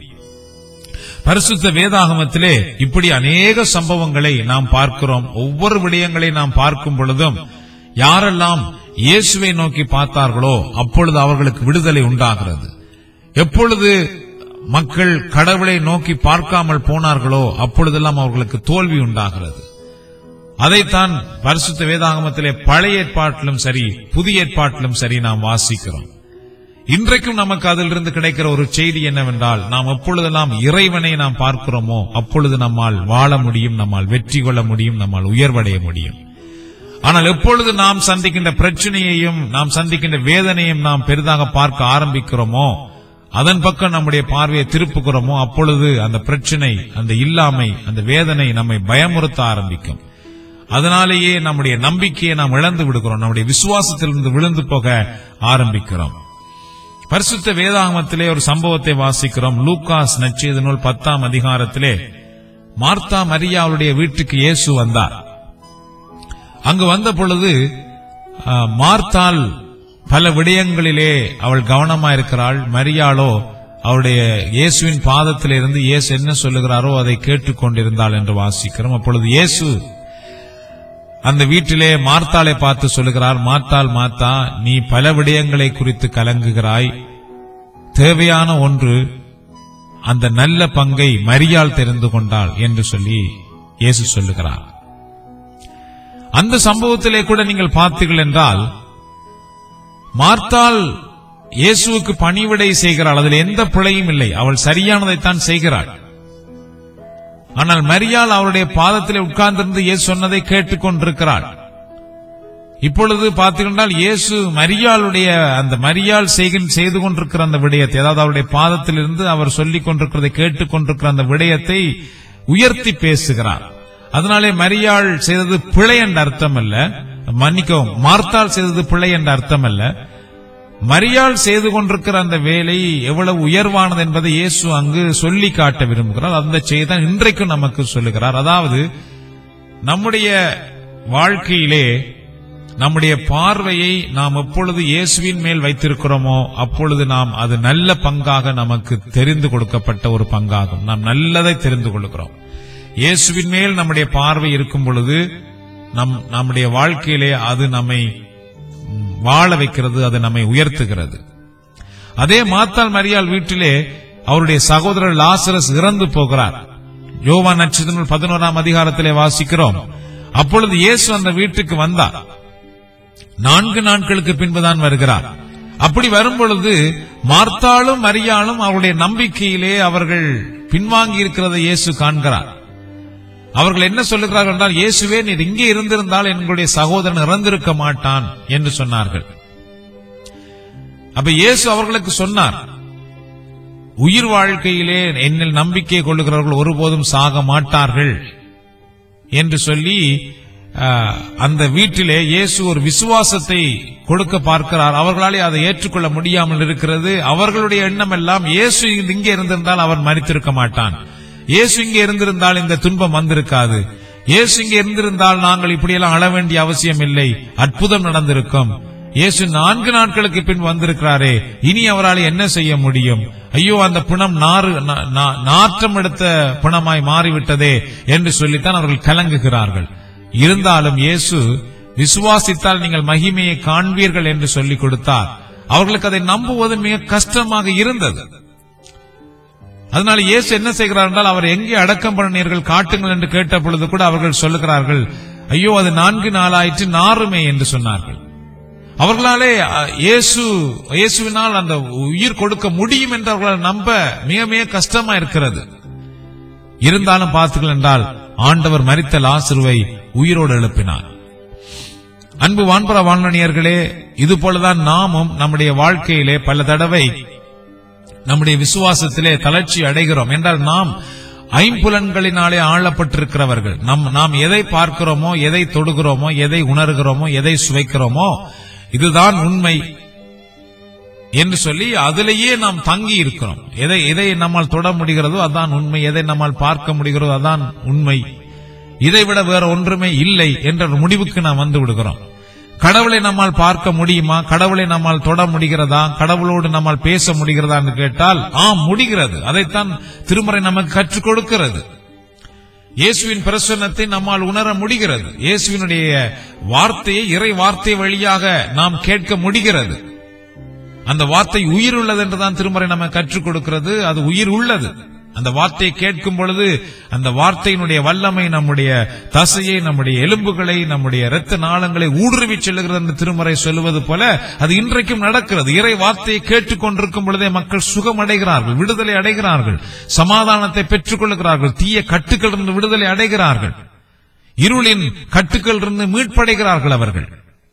பரிசுத்த வேதாகமத்திலே இப்படி அநேக சம்பவங்களை நாம் பார்க்கிறோம் ஒவ்வொரு விடயங்களை நாம் பார்க்கும் பொழுதும் யாரெல்லாம் இயேசுவை நோக்கி பார்த்தார்களோ அப்பொழுது அவர்களுக்கு விடுதலை உண்டாகிறது எப்பொழுது மக்கள் கடவுளை நோக்கி பார்க்காமல் போனார்களோ அப்பொழுதெல்லாம் அவர்களுக்கு தோல்வி உண்டாகிறது அதைத்தான் பரிசுத்த வேதாகமத்திலே பழைய ஏற்பாட்டிலும் சரி புதிய ஏற்பாட்டிலும் சரி நாம் வாசிக்கிறோம் இன்றைக்கும் நமக்கு அதிலிருந்து கிடைக்கிற ஒரு செய்தி என்னவென்றால் நாம் எப்பொழுதெல்லாம் இறைவனை நாம் பார்க்கிறோமோ அப்பொழுது நம்மால் வாழ முடியும் நம்மால் வெற்றி கொள்ள முடியும் நம்மால் உயர்வடைய முடியும் ஆனால் எப்பொழுது நாம் சந்திக்கின்ற பிரச்சனையையும் நாம் சந்திக்கின்ற வேதனையும் நாம் பெரிதாக பார்க்க ஆரம்பிக்கிறோமோ அதன் பக்கம் நம்முடைய பார்வையை திருப்புகிறோமோ அப்பொழுது அந்த பிரச்சனை அந்த இல்லாமை அந்த வேதனை நம்மை பயமுறுத்த ஆரம்பிக்கும் அதனாலேயே நம்முடைய நம்பிக்கையை நாம் இழந்து விடுகிறோம் நம்முடைய விசுவாசத்திலிருந்து விழுந்து போக ஆரம்பிக்கிறோம் பரிசுத்த வேதாகமத்திலே ஒரு சம்பவத்தை வாசிக்கிறோம் லூக்காஸ் நச்செய்தி நூல் பத்தாம் அதிகாரத்திலே மார்த்தா மரியா அவருடைய வீட்டுக்கு இயேசு வந்தார் அங்கு வந்த பொழுது ஆ, மார்த்தாள் பல விடயங்களிலே அவள் கவனமாயிருக்கிறாள் மரியாளோ அவருடைய இயேசுவின் பாதத்திலிருந்து இயேசு என்ன சொல்லுகிறாரோ அதை கேட்டுக்கொண்டிருந்தாள் என்று வாசிக்கிறோம் அப்பொழுது இயேசு அந்த வீட்டிலே மார்த்தாளை பார்த்து சொல்லுகிறார் மார்த்தாள் மாத்தா நீ பல விடயங்களை குறித்து கலங்குகிறாய் தேவையான ஒன்று அந்த நல்ல பங்கை மரியாள் தெரிந்து கொண்டாள் என்று சொல்லி இயேசு சொல்லுகிறார் அந்த சம்பவத்திலே கூட நீங்கள் பார்த்தீர்கள் என்றால் மார்த்தாள் இயேசுவுக்கு பணிவிடை செய்கிறாள் அதில் எந்த பிழையும் இல்லை அவள் சரியானதைத்தான் செய்கிறாள் ஆனால் மரியாள் அவருடைய பாதத்திலே உட்கார்ந்திருந்து இயேசு சொன்னதை கேட்டுக்கொண்டிருக்கிறாள் இப்பொழுது பார்த்தீர்கள் இயேசு மரியாளுடைய அந்த மரியாள் செய்கின் செய்து கொண்டிருக்கிற அந்த விடயத்தை அதாவது அவருடைய பாதத்திலிருந்து அவர் சொல்லிக் கொண்டிருக்கிறதை கேட்டுக்கொண்டிருக்கிற அந்த விடயத்தை உயர்த்தி பேசுகிறார் அதனாலே மரியாள் செய்தது பிழை என்ற அர்த்தம் அல்ல மன்னிக்கவும் மார்த்தாள் செய்தது பிழை என்ற அர்த்தம் அல்ல மரியாள் செய்து கொண்டிருக்கிற அந்த வேலை எவ்வளவு உயர்வானது என்பதை இயேசு அங்கு சொல்லி காட்ட விரும்புகிறார் அந்த செய்தான் இன்றைக்கும் நமக்கு சொல்லுகிறார் அதாவது நம்முடைய வாழ்க்கையிலே நம்முடைய பார்வையை நாம் எப்பொழுது இயேசுவின் மேல் வைத்திருக்கிறோமோ அப்பொழுது நாம் அது நல்ல பங்காக நமக்கு தெரிந்து கொடுக்கப்பட்ட ஒரு பங்காகும் நாம் நல்லதை தெரிந்து கொள்கிறோம் இயேசுவின் மேல் நம்முடைய பார்வை இருக்கும் பொழுது நம் நம்முடைய வாழ்க்கையிலே அது நம்மை ம், வாழ வைக்கிறது அது நம்மை உயர்த்துகிறது அதே மாத்தாள் மரியாள் வீட்டிலே அவருடைய சகோதரர் லாசரஸ் இறந்து போகிறார் யோவான் நட்சத்திரம் பதினோராம் அதிகாரத்திலே வாசிக்கிறோம் அப்பொழுது இயேசு அந்த வீட்டுக்கு வந்தார் நான்கு நாட்களுக்கு பின்புதான் வருகிறார் அப்படி வரும் பொழுது மார்த்தாளும் மரியாளும் அவருடைய நம்பிக்கையிலே அவர்கள் பின்வாங்கி இருக்கிறதை இயேசு காண்கிறார் அவர்கள் என்ன சொல்லுகிறார்கள் என்றால் இயேசுவே நீர் இங்கே இருந்திருந்தால் எங்களுடைய சகோதரன் இறந்திருக்க மாட்டான் என்று சொன்னார்கள் அப்ப இயேசு அவர்களுக்கு சொன்னார் உயிர் வாழ்க்கையிலே என்னில் நம்பிக்கை கொள்ளுகிறவர்கள் ஒருபோதும் சாக மாட்டார்கள் என்று சொல்லி அஹ், அந்த வீட்டிலே இயேசு ஒரு விசுவாசத்தை கொடுக்க பார்க்கிறார் அவர்களாலே அதை ஏற்றுக்கொள்ள முடியாமல் இருக்கிறது அவர்களுடைய எண்ணம் எல்லாம் இயேசு இங்கே இருந்திருந்தால் அவன் மறித்திருக்க மாட்டான் இயேசு இங்கே இருந்திருந்தால் இந்த துன்பம் வந்திருக்காது இயேசு இங்கே இருந்திருந்தால் நாங்கள் இப்படியெல்லாம் அழ வேண்டிய அவசியம் இல்லை அற்புதம் நடந்திருக்கும் இயேசு நான்கு நாட்களுக்கு பின் வந்திருக்கிறாரே இனி அவரால் என்ன செய்ய முடியும் ஐயோ அந்த பிணம் நாறு நா- நா- நாற்றம் எடுத்த பிணமாய் மாறிவிட்டதே என்று சொல்லித்தான் அவர்கள் கலங்குகிறார்கள் இருந்தாலும் இயேசு விசுவாசித்தால் நீங்கள் மகிமையை காண்பீர்கள் என்று சொல்லிக் கொடுத்தார் அவர்களுக்கு அதை நம்புவது மிக கஷ்டமாக இருந்தது அதனால இயேசு என்ன செய்கிறார் என்றால் அவர் எங்கே அடக்கம் பண்ணினீர்கள் காட்டுங்கள் என்று கேட்ட பொழுது கூட அவர்கள் சொல்லுகிறார்கள் ஐயோ அது நான்கு நாளாயிற்று நாறுமே என்று சொன்னார்கள் அவர்களாலே அ, இயேசு இயேசுவினால் அந்த உயிர் கொடுக்க முடியும் என்று அவர்களால் நம்ப மிக மிக கஷ்டமா இருக்கிறது இருந்தாலும் பார்த்தீர்கள் என்றால் ஆண்டவர் மரித்த லாசருவை உயிரோடு எழுப்பினார் அன்பு வான்பர வாழ்நணியர்களே இது போலதான் நாமும் நம்முடைய வாழ்க்கையிலே பல தடவை நம்முடைய விசுவாசத்திலே தளர்ச்சி அடைகிறோம் என்றால் நாம் ஐம்புலன்களினாலே ஆளப்பட்டிருக்கிறவர்கள் நம் நாம் எதை பார்க்கிறோமோ எதை தொடுகிறோமோ எதை உணர்கிறோமோ எதை சுவைக்கிறோமோ இதுதான் உண்மை என்று சொல்லி அதிலேயே நாம் தங்கி இருக்கிறோம் எதை எதை நம்மால் தொட முடிகிறதோ அதான் உண்மை எதை நம்மால் பார்க்க முடிகிறதோ அதான் உண்மை இதை விட வேற ஒன்றுமே இல்லை என்ற ஒரு முடிவுக்கு நாம் வந்து விடுகிறோம் கடவுளை நம்மால் பார்க்க முடியுமா கடவுளை நம்மால் தொட முடிகிறதா கடவுளோடு நம்மால் பேச முடிகிறதா என்று கேட்டால் ஆம் முடிகிறது அதைத்தான் திருமறை நமக்கு கற்றுக் கொடுக்கிறது இயேசுவின் பிரசன்னத்தை நம்மால் உணர முடிகிறது இயேசுவினுடைய வார்த்தையை இறை வார்த்தை வழியாக நாம் கேட்க முடிகிறது அந்த வார்த்தை உயிர் உள்ளது என்றுதான் திருமறை நம்ம கற்றுக் கொடுக்கிறது அது உயிர் உள்ளது அந்த வார்த்தையை கேட்கும் பொழுது அந்த வார்த்தையினுடைய வல்லமை நம்முடைய தசையை நம்முடைய எலும்புகளை நம்முடைய இரத்த நாளங்களை ஊடுருவி செல்லுகிறது என்று திருமறை சொல்லுவது போல அது இன்றைக்கும் நடக்கிறது இறை வார்த்தையை கேட்டுக் கொண்டிருக்கும் பொழுதே மக்கள் சுகம் அடைகிறார்கள் விடுதலை அடைகிறார்கள் சமாதானத்தை பெற்றுக் கொள்ளுகிறார்கள் தீய கட்டுக்களிலிருந்து விடுதலை அடைகிறார்கள் இருளின் கட்டுக்களிலிருந்து மீட்படைகிறார்கள் அவர்கள்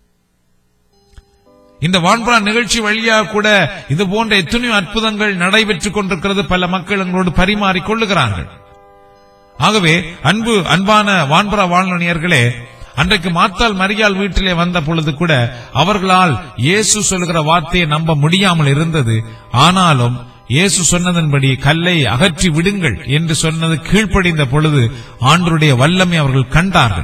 இந்த வான்பரா நிகழ்ச்சி வழியாக கூட இது போன்ற எத்தனையோ அற்புதங்கள் நடைபெற்றுக் கொண்டிருக்கிறது பல மக்கள் எங்களோடு பரிமாறிக் கொள்ளுகிறார்கள் ஆகவே அன்பு அன்பான வான்பரா வாழ்நணியர்களே அன்றைக்கு மாத்தால் மரியாள் வீட்டிலே வந்த பொழுது கூட அவர்களால் இயேசு சொல்லுகிற வார்த்தையை நம்ப முடியாமல் இருந்தது ஆனாலும் இயேசு சொன்னதன்படி கல்லை அகற்றி விடுங்கள் என்று சொன்னது கீழ்ப்படிந்த பொழுது ஆண்டருடைய வல்லமை அவர்கள் கண்டார்கள்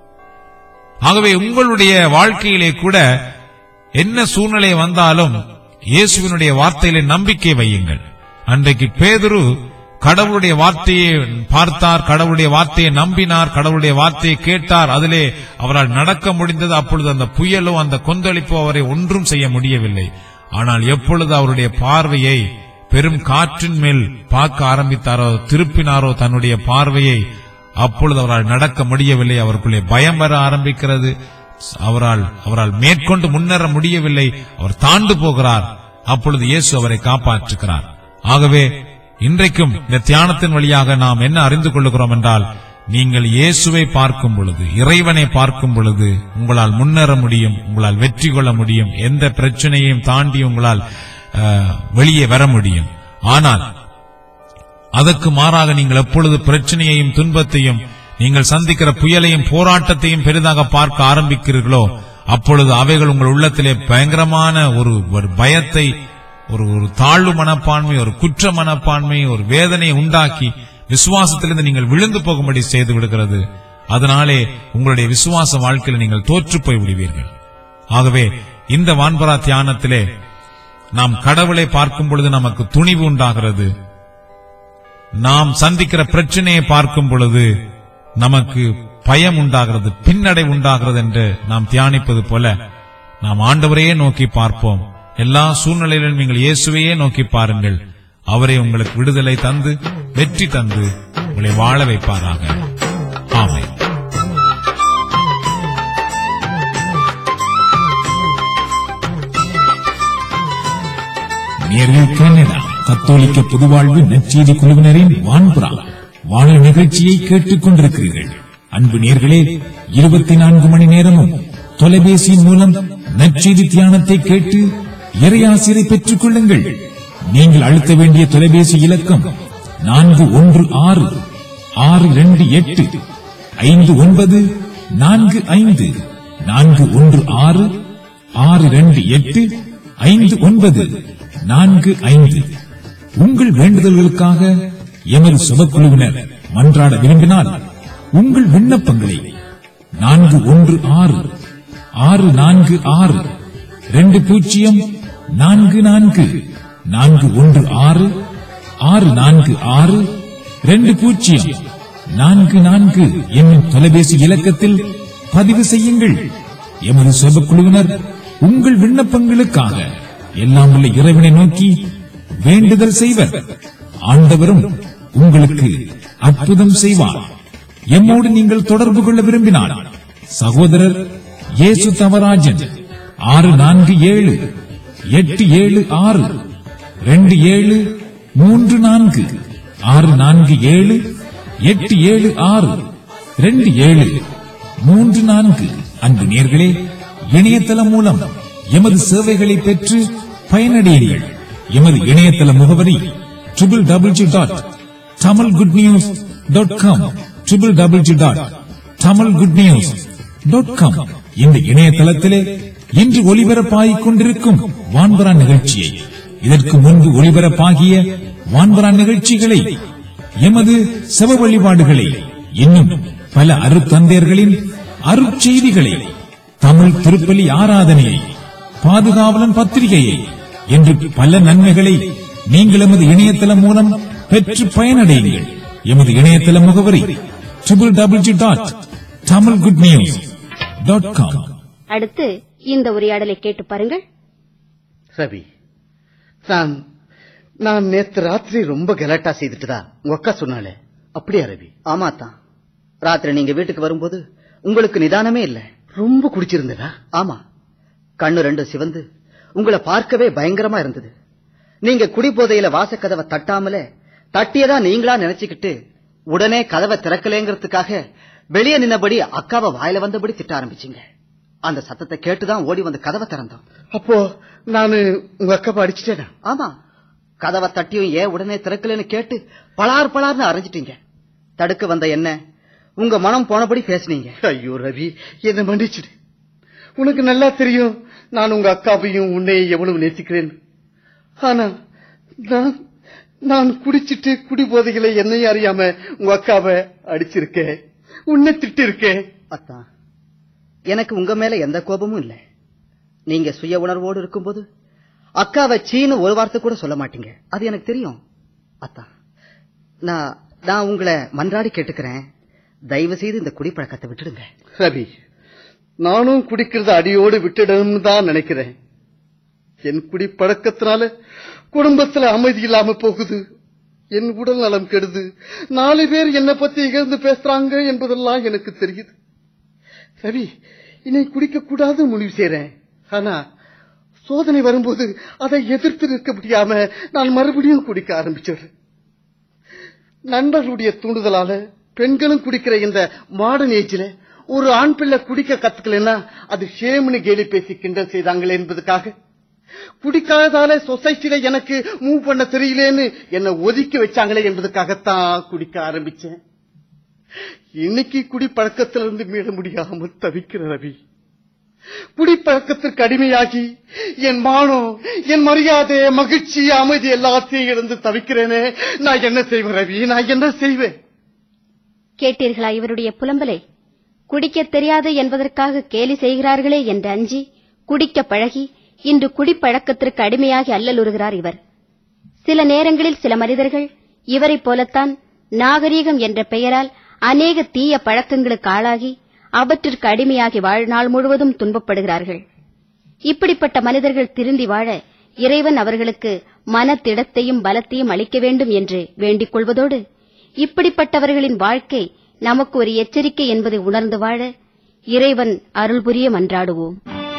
ஆகவே உங்களுடைய வாழ்க்கையிலே கூட என்ன சூழ்நிலை வந்தாலும் இயேசுவினுடைய வார்த்தையிலே நம்பிக்கை வையுங்கள் அன்றைக்கு பேதுரு கடவுளுடைய வார்த்தையை பார்த்தார் கடவுளுடைய வார்த்தையை நம்பினார் கடவுளுடைய வார்த்தையை கேட்டார் அதிலே அவரால் நடக்க முடிந்தது அப்பொழுது அந்த புயலோ அந்த கொந்தளிப்போ அவரை ஒன்றும் செய்ய முடியவில்லை ஆனால் எப்பொழுது அவருடைய பார்வையை பெரும் காற்றின் மேல் பார்க்க ஆரம்பித்தாரோ திருப்பினாரோ தன்னுடைய பார்வையை அப்பொழுது அவரால் நடக்க முடியவில்லை அவருக்குள்ளே பயம் வர ஆரம்பிக்கிறது அவரால் அவரால் மேற்கொண்டு முன்னேற முடியவில்லை அவர் தாண்டு போகிறார் அப்பொழுது இயேசு அவரை காப்பாற்றுகிறார் ஆகவே இன்றைக்கும் இந்த தியானத்தின் வழியாக நாம் என்ன அறிந்து கொள்ளுகிறோம் என்றால் நீங்கள் இயேசுவை பார்க்கும் பொழுது இறைவனை பார்க்கும் பொழுது உங்களால் முன்னேற முடியும் உங்களால் வெற்றி கொள்ள முடியும் எந்த பிரச்சனையையும் தாண்டி உங்களால் அஹ், வெளியே வர முடியும் ஆனால் அதற்கு மாறாக நீங்கள் எப்பொழுது பிரச்சனையையும் துன்பத்தையும் நீங்கள் சந்திக்கிற புயலையும் போராட்டத்தையும் பெரிதாக பார்க்க ஆரம்பிக்கிறீர்களோ அப்பொழுது அவைகள் உங்கள் உள்ளத்திலே பயங்கரமான ஒரு ஒரு பயத்தை ஒரு ஒரு தாழ்வு மனப்பான்மை ஒரு குற்ற மனப்பான்மை ஒரு வேதனையை உண்டாக்கி விசுவாசத்திலிருந்து நீங்கள் விழுந்து போகும்படி செய்து விடுகிறது அதனாலே உங்களுடைய விசுவாச வாழ்க்கையில் நீங்கள் தோற்று போய் விடுவீர்கள் ஆகவே இந்த வான்பரா தியானத்திலே நாம் கடவுளை பார்க்கும் பொழுது நமக்கு துணிவு உண்டாகிறது நாம் சந்திக்கிற பிரச்சனையை பார்க்கும் பொழுது நமக்கு பயம் உண்டாகிறது பின்னடை உண்டாகிறது என்று நாம் தியானிப்பது போல நாம் ஆண்டவரையே நோக்கி பார்ப்போம் எல்லா சூழ்நிலையிலும் நீங்கள் இயேசுவையே நோக்கி பாருங்கள் அவரை உங்களுக்கு விடுதலை தந்து வெற்றி தந்து உங்களை வாழ வைப்பாராக ஆமென் நேர்கள் கனடா கத்தோலிக்க பொதுவாழ்வு நற்செய்தி குழுவினரின் வான்புறா வான நிகழ்ச்சியை கேட்டுக் கொண்டிருக்கிறீர்கள் அன்பு நேர்களே இருபத்தி நான்கு மணி நேரமும் தொலைபேசியின் மூலம் நற்செய்தி தியானத்தை கேட்டு இறையாசிரை பெற்றுக் கொள்ளுங்கள் நீங்கள் அழுத்த வேண்டிய தொலைபேசி இலக்கம் நான்கு ஒன்று ஆறு ஆறு இரண்டு எட்டு ஐந்து ஒன்பது நான்கு ஐந்து நான்கு ஒன்று ஆறு ஆறு இரண்டு எட்டு ஐந்து ஒன்பது நான்கு ஐந்து உங்கள் வேண்டுதல்களுக்காக எமது சுபக்குழுவினர் மன்றாட விரும்பினால் உங்கள் விண்ணப்பங்களை நான்கு ஒன்று ஆறு ஆறு நான்கு ஆறு ரெண்டு பூஜ்ஜியம் நான்கு நான்கு நான்கு ஒன்று ஆறு ஆறு நான்கு ஆறு ரெண்டு பூஜ்ஜியம் நான்கு நான்கு என்னும் தொலைபேசி இலக்கத்தில் பதிவு செய்யுங்கள் எமது சுபக்குழுவினர் உங்கள் விண்ணப்பங்களுக்காக எல்லாம் உள்ள இறைவனை நோக்கி வேண்டுதல் செய்வர் ஆண்டவரும் உங்களுக்கு அற்புதம் செய்வார் எம்மோடு நீங்கள் தொடர்பு கொள்ள விரும்பினால் சகோதரர் இயேசு தவராஜன் ஆறு நான்கு ஏழு எட்டு ஏழு ஆறு ரெண்டு ஏழு மூன்று நான்கு ஆறு நான்கு ஏழு எட்டு ஏழு ஆறு ரெண்டு ஏழு மூன்று நான்கு அன்பு நேர்களே இணையதளம் மூலம் எமது சேவைகளை பெற்று பயனடையுங்கள் எமது இணையதள முகவரி triple double G dot Tamil good news dot com triple double G dot Tamil good news dot com இந்த இணையதளத்திலே இன்று ஒளிபரப்பாகிக் கொண்டிருக்கும் வான்பரா நிகழ்ச்சியை இதற்கு முன்பு ஒளிபரப்பாகிய வான்பரா நிகழ்ச்சிகளை எமது செவ வழிபாடுகளை இன்னும் பல அருத்தந்தையர்களின் அருட்செய்திகளை தமிழ் திருப்பலி ஆராதனையை பாதுகாவலன் பத்திரிகையை என்று பல நன்மைகளை நீங்கள் எமது இணையதளம் மூலம் பெற்று பயனடையுங்கள் எமது இணையதள முகவரி triple double G dot Tamil good news dot com அடுத்து இந்த உரையாடலை கேட்டு பாருங்கள் ரவி நான் நான் நேத்து ராத்திரி ரொம்ப கலாட்டா செய்துட்டுதா உங்க அக்கா சொன்னாலே அப்படியா ரவி ஆமா தான் ராத்திரி நீங்க வீட்டுக்கு வரும்போது உங்களுக்கு நிதானமே இல்ல ரொம்ப குடிச்சிருந்ததா ஆமா கண்ணு ரெண்டு சிவந்து உங்களை பார்க்கவே பயங்கரமா இருந்தது நீங்க குடிபோதையில வாசக்கதவை தட்டாமலே தட்டியதா நீங்களா நினைச்சுக்கிட்டு உடனே கதவை திறக்கலேங்கிறதுக்காக வெளியே நின்னபடி அக்காவை வாயில வந்தபடி திட்ட ஆரம்பிச்சீங்க அந்த சத்தத்தை கேட்டுதான் ஓடி வந்து கதவை திறந்தோம் அப்போ நானு உங்க அக்காவை அடிச்சிட்டேனா ஆமா கதவை தட்டியும் ஏன் உடனே திறக்கலன்னு கேட்டு பலார் பலார்னு அரைஞ்சிட்டீங்க தடுக்க வந்த என்ன உங்க மனம் போனபடி பேசுனீங்க ஐயோ ரவி என்ன மன்னிச்சிடு உனக்கு நல்லா தெரியும் நான் உங்க அக்காவையும் உன்னையும் எவ்வளவு நேசிக்கிறேன் ஆனா நான் நான் குடிச்சிட்டு குடி போதைகளை என்னையும் அறியாம உங்க அக்காவை அடிச்சிருக்கேன் உன்னை திட்டு இருக்கேன் அத்தான் எனக்கு உங்க மேல எந்த கோபமும் இல்ல நீங்க சுய உணர்வோடு இருக்கும்போது அக்காவை சீனு ஒரு வார்த்தை கூட சொல்ல மாட்டீங்க அது எனக்கு தெரியும் அத்தான் நான் நான் உங்களை மன்றாடி கேட்டுக்கிறேன் தயவு செய்து இந்த குடிப்பழக்கத்தை விட்டுடுங்க ரவி நானும் குடிக்கிறத அடியோடு விட்டுடணும்னு தான் நினைக்கிறேன் என் குடி பழக்கத்தினால குடும்பத்துல அமைதி இல்லாம போகுது என் உடல் நலம் கெடுது நாலு பேர் என்னை பத்தி இகழ்ந்து பேசுறாங்க என்பதெல்லாம் எனக்கு தெரியுது ரவி இனி குடிக்க கூடாது முடிவு செய்றேன் ஆனா சோதனை வரும்போது அதை எதிர்த்து நிற்க முடியாம நான் மறுபடியும் குடிக்க ஆரம்பிச்சிடுறேன் நண்பர்களுடைய தூண்டுதலால பெண்களும் குடிக்கிற இந்த மாடர்ன் ஏஜ்ல ஒரு ஆண் பிள்ளை குடிக்க கத்துக்கலன்னா அது ஷேம்னு கேலி பேசி கிண்டல் செய்தாங்களே என்பதுக்காக குடிக்காததால சொசைட்டில எனக்கு மூவ் பண்ண தெரியலேன்னு என்ன ஒதுக்கி வச்சாங்களே என்பதுக்காகத்தான் குடிக்க ஆரம்பிச்சேன் இன்னைக்கு குடிப்பழக்கத்திலிருந்து மீள முடியாமல் தவிக்கிற ரவி குடிப்பழக்கத்திற்கு அடிமையாகி என் மானம் என் மரியாதை மகிழ்ச்சி அமைதி எல்லாத்தையும் இழந்து தவிக்கிறேனே நான் என்ன செய்வேன் ரவி நான் என்ன செய்வேன் கேட்டீர்களா இவருடைய புலம்பலை குடிக்கத் தெரியாது என்பதற்காக கேலி செய்கிறார்களே என்று அஞ்சி குடிக்க பழகி இன்று குடிப்பழக்கத்திற்கு அடிமையாகி அல்லலுறுகிறார் இவர் சில நேரங்களில் சில மனிதர்கள் இவரைப் போலத்தான் நாகரீகம் என்ற பெயரால் அநேக தீய பழக்கங்களுக்கு ஆளாகி அவற்றிற்கு அடிமையாகி வாழ்நாள் முழுவதும் துன்பப்படுகிறார்கள் இப்படிப்பட்ட மனிதர்கள் திருந்தி வாழ இறைவன் அவர்களுக்கு மனத்திடத்தையும் பலத்தையும் அளிக்க வேண்டும் என்று வேண்டிக் கொள்வதோடு இப்படிப்பட்டவர்களின் வாழ்க்கை நமக்கு ஒரு எச்சரிக்கை என்பதை உணர்ந்து வாழ இறைவன் அருள் புரிய மன்றாடுவோம்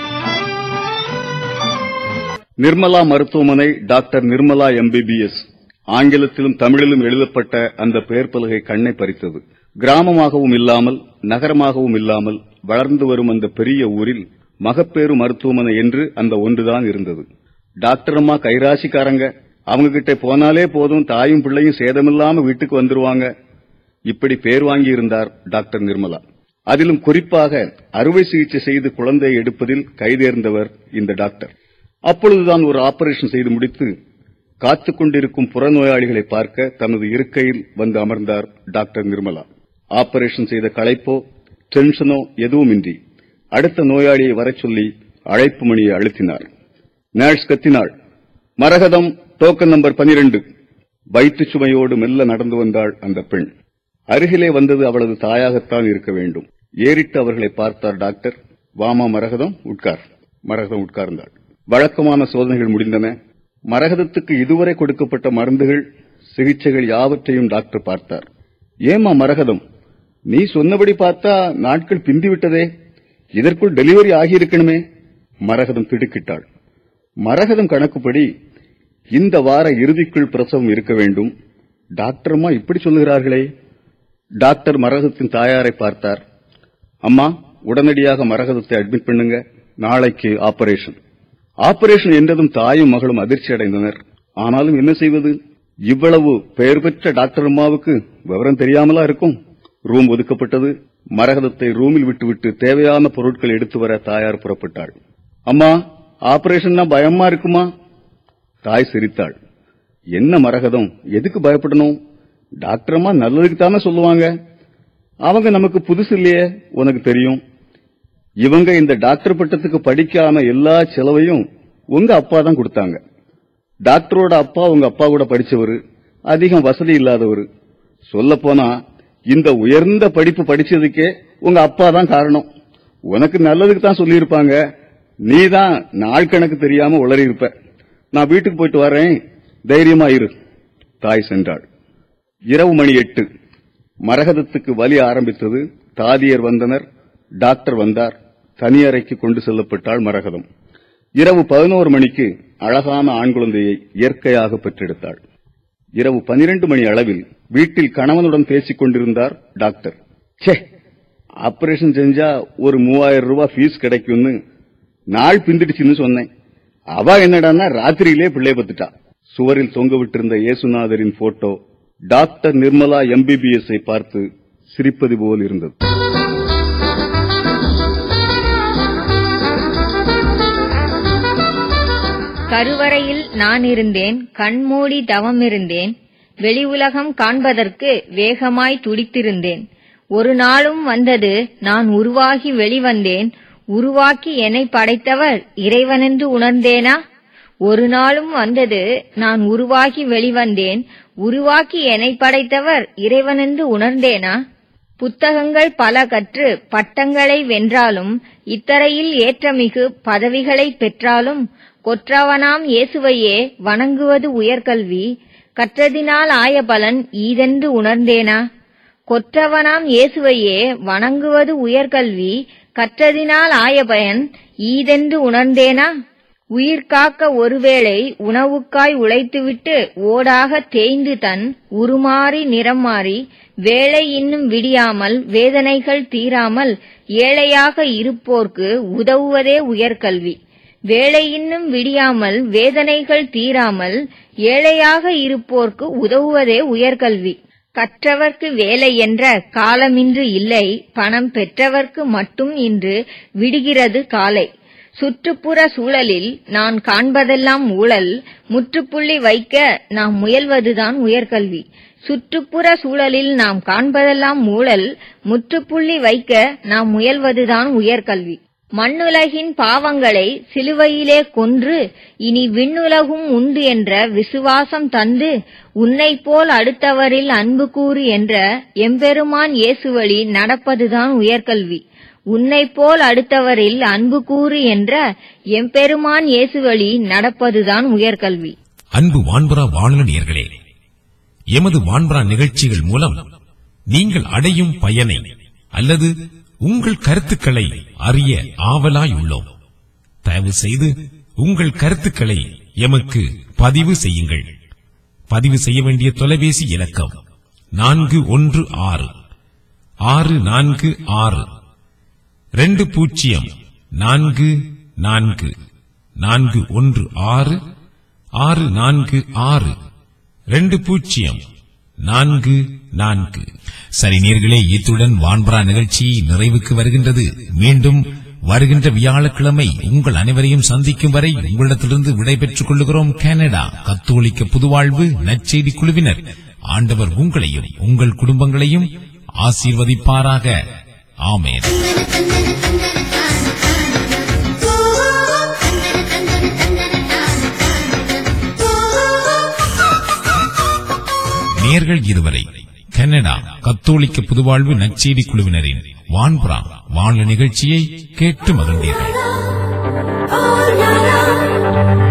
நிர்மலா மருத்துவமனை டாக்டர் நிர்மலா எம்பிபிஎஸ் ஆங்கிலத்திலும் தமிழிலும் எழுதப்பட்ட அந்த பெயர் பலகை கண்ணை பறித்தது கிராமமாகவும் இல்லாமல் நகரமாகவும் இல்லாமல் வளர்ந்து வரும் அந்த பெரிய ஊரில் மகப்பேறு மருத்துவமனை என்று அந்த ஒன்றுதான் இருந்தது டாக்டர் அம்மா கைராசிக்காரங்க அவங்க கிட்ட போனாலே போதும் தாயும் பிள்ளையும் சேதமில்லாம வீட்டுக்கு வந்துருவாங்க இப்படி பேர் வாங்கி இருந்தார் டாக்டர் நிர்மலா அதிலும் குறிப்பாக அறுவை சிகிச்சை செய்து குழந்தையை எடுப்பதில் கைதேர்ந்தவர் இந்த டாக்டர் அப்பொழுதுதான் ஒரு ஆபரேஷன் செய்து முடித்து காத்துக் கொண்டிருக்கும் புறநோயாளிகளை பார்க்க தனது இருக்கையில் வந்து அமர்ந்தார் டாக்டர் நிர்மலா ஆபரேஷன் செய்த களைப்போ டென்ஷனோ எதுவுமின்றி அடுத்த நோயாளியை வரச் சொல்லி அழைப்பு மணியை அழுத்தினார் நர்ஸ் கத்தினாள் மரகதம் டோக்கன் நம்பர் பனிரெண்டு வயிற்றுச் சுமையோடு மெல்ல நடந்து வந்தாள் அந்த பெண் அருகிலே வந்தது அவளது தாயாகத்தான் இருக்க வேண்டும் ஏறிட்டு அவர்களை பார்த்தார் டாக்டர் வாமா மரகதம் உட்கார் மரகதம் உட்கார்ந்தாள் வழக்கமான சோதனைகள் முடிந்தன மரகதத்துக்கு இதுவரை கொடுக்கப்பட்ட மருந்துகள் சிகிச்சைகள் யாவற்றையும் டாக்டர் பார்த்தார் ஏமா மரகதம் நீ சொன்னபடி பார்த்தா நாட்கள் பிந்திவிட்டதே இதற்குள் டெலிவரி ஆகியிருக்கணுமே மரகதம் திடுக்கிட்டாள் மரகதம் கணக்குப்படி இந்த வார இறுதிக்குள் பிரசவம் இருக்க வேண்டும் டாக்டர்மா இப்படி சொல்லுகிறார்களே டாக்டர் மரகதத்தின் தாயாரை பார்த்தார் அம்மா உடனடியாக மரகதத்தை அட்மிட் பண்ணுங்க நாளைக்கு ஆபரேஷன் ஆபரேஷன் என்றதும் தாயும் மகளும் அதிர்ச்சி அடைந்தனர் ஆனாலும் என்ன செய்வது இவ்வளவு பெயர் பெற்ற டாக்டர் அம்மாவுக்கு விவரம் தெரியாமலா இருக்கும் ரூம் ஒதுக்கப்பட்டது மரகதத்தை ரூமில் விட்டுவிட்டு தேவையான பொருட்கள் எடுத்து வர தாயார் புறப்பட்டாள் அம்மா ஆபரேஷன்னா பயமா இருக்குமா தாய் சிரித்தாள் என்ன மரகதம் எதுக்கு பயப்படணும் டாக்டர் அம்மா நல்லதுக்கு தானே சொல்லுவாங்க அவங்க நமக்கு புதுசு இல்லையே உனக்கு தெரியும் இவங்க இந்த டாக்டர் பட்டத்துக்கு படிக்காம எல்லா செலவையும் உங்க அப்பா தான் கொடுத்தாங்க டாக்டரோட அப்பா உங்க அப்பா கூட படிச்சவரு அதிகம் வசதி இல்லாதவர் சொல்ல போனா இந்த உயர்ந்த படிப்பு படிச்சதுக்கே உங்க அப்பா தான் காரணம் உனக்கு நல்லதுக்கு தான் சொல்லியிருப்பாங்க நீ தான் நாள் கணக்கு தெரியாம உளறி இருப்ப நான் வீட்டுக்கு போயிட்டு வரேன் தைரியமா இரு தாய் சென்றாள் இரவு மணி எட்டு மரகதத்துக்கு வலி ஆரம்பித்தது தாதியர் வந்தனர் டாக்டர் வந்தார் தனியறைக்கு கொண்டு செல்லப்பட்டாள் மரகதம் இரவு பதினோரு மணிக்கு அழகான ஆண் குழந்தையை இயற்கையாக பெற்றெடுத்தாள் இரவு பனிரெண்டு மணி அளவில் வீட்டில் கணவனுடன் பேசிக் கொண்டிருந்தார் டாக்டர் ச்சே ஆபரேஷன் செஞ்சா ஒரு மூவாயிரம் ரூபாய் ஃபீஸ் கிடைக்கும்னு நாள் பிந்திடுச்சுன்னு சொன்னேன் அவ என்னடான்னா ராத்திரியிலே பிள்ளை பத்துட்டா சுவரில் தொங்க விட்டிருந்த இயேசுநாதரின் போட்டோ டாக்டர் நிர்மலா எம்பிபிஎஸ் ஐ பார்த்து சிரிப்பது போல் இருந்தது கருவறையில் நான் இருந்தேன் கண்மூடி தவம் இருந்தேன் வெளி உலகம் காண்பதற்கு வேகமாய் துடித்திருந்தேன் ஒரு நாளும் வந்தது நான் உருவாகி வெளிவந்தேன் உருவாக்கி என்னை படைத்தவர் இறைவனென்று உணர்ந்தேனா ஒரு நாளும் வந்தது நான் உருவாகி வெளிவந்தேன் உருவாக்கி என்னை படைத்தவர் இறைவனென்று உணர்ந்தேனா புத்தகங்கள் பல கற்று பட்டங்களை வென்றாலும் இத்தரையில் ஏற்றமிகு பதவிகளை பெற்றாலும் கொற்றவனாம் இயேசுவையே வணங்குவது உயர்கல்வி கற்றதினால் ஆய பலன் ஈதென்று உணர்ந்தேனா கொற்றவனாம் இயேசுவையே வணங்குவது உயர்கல்வி கற்றதினால் ஆய பயன் ஈதென்று உணர்ந்தேனா உயிர் காக்க ஒருவேளை உணவுக்காய் உழைத்துவிட்டு ஓடாக தேய்ந்து தன் உருமாறி நிறம் மாறி வேலை இன்னும் விடியாமல் வேதனைகள் தீராமல் ஏழையாக இருப்போர்க்கு உதவுவதே உயர்கல்வி வேலை இன்னும் விடியாமல் வேதனைகள் தீராமல் ஏழையாக இருப்போர்க்கு உதவுவதே உயர்கல்வி கற்றவர்க்கு வேலை என்ற காலமின்று இல்லை பணம் பெற்றவர்க்கு மட்டும் இன்று விடுகிறது காலை சுற்றுப்புற சூழலில் நான் காண்பதெல்லாம் ஊழல் முற்றுப்புள்ளி வைக்க நாம் முயல்வதுதான் உயர்கல்வி சுற்றுப்புற சூழலில் நாம் காண்பதெல்லாம் ஊழல் முற்றுப்புள்ளி வைக்க நாம் முயல்வதுதான் உயர்கல்வி மண்ணுலகின் பாவங்களை சிலுவையிலே கொன்று இனி விண்ணுலகும் உண்டு என்ற விசுவாசம் தந்து உன்னைப் போல் அடுத்தவரில் அன்பு கூறு என்ற எம்பெருமான் இயேசுவழி நடப்பதுதான் உயர்கல்வி உன்னைப் போல் அடுத்தவரில் அன்பு கூறு என்ற எம்பெருமான் இயேசுவழி நடப்பதுதான் உயர்கல்வி அன்பு வான்பரா வானொலியர்களே எமது வான்பரா நிகழ்ச்சிகள் மூலம் நீங்கள் அடையும் பயனை அல்லது உங்கள் கருத்துக்களை அறிய ஆவலாயுள்ளோம் தயவு செய்து உங்கள் கருத்துக்களை எமக்கு பதிவு செய்யுங்கள் பதிவு செய்ய வேண்டிய தொலைபேசி இலக்கம் நான்கு ஒன்று ஆறு ஆறு நான்கு ஆறு ரெண்டு பூஜ்ஜியம் நான்கு நான்கு நான்கு ஒன்று ஆறு ஆறு நான்கு ஆறு ரெண்டு பூஜ்ஜியம் நான்கு நான்கு சரி நேர்களே இத்துடன் வான்பரா நிகழ்ச்சி நிறைவுக்கு வருகின்றது மீண்டும் வருகின்ற வியாழக்கிழமை உங்கள் அனைவரையும் சந்திக்கும் வரை உங்களிடத்திலிருந்து விடைபெற்றுக் கொள்ளுகிறோம் கனடா கத்தோலிக்க புதுவாழ்வு நற்செய்தி குழுவினர் ஆண்டவர் உங்களையும் உங்கள் குடும்பங்களையும் ஆசீர்வதிப்பாராக ஆமென் நேர்கள் இதுவரை கனடா கத்தோலிக்க புதுவாழ்வு நற்செய்தி குழுவினரின் வான்புறா வானொலி நிகழ்ச்சியை கேட்டு மகிழ்ந்தீர்கள் Oh, la, la.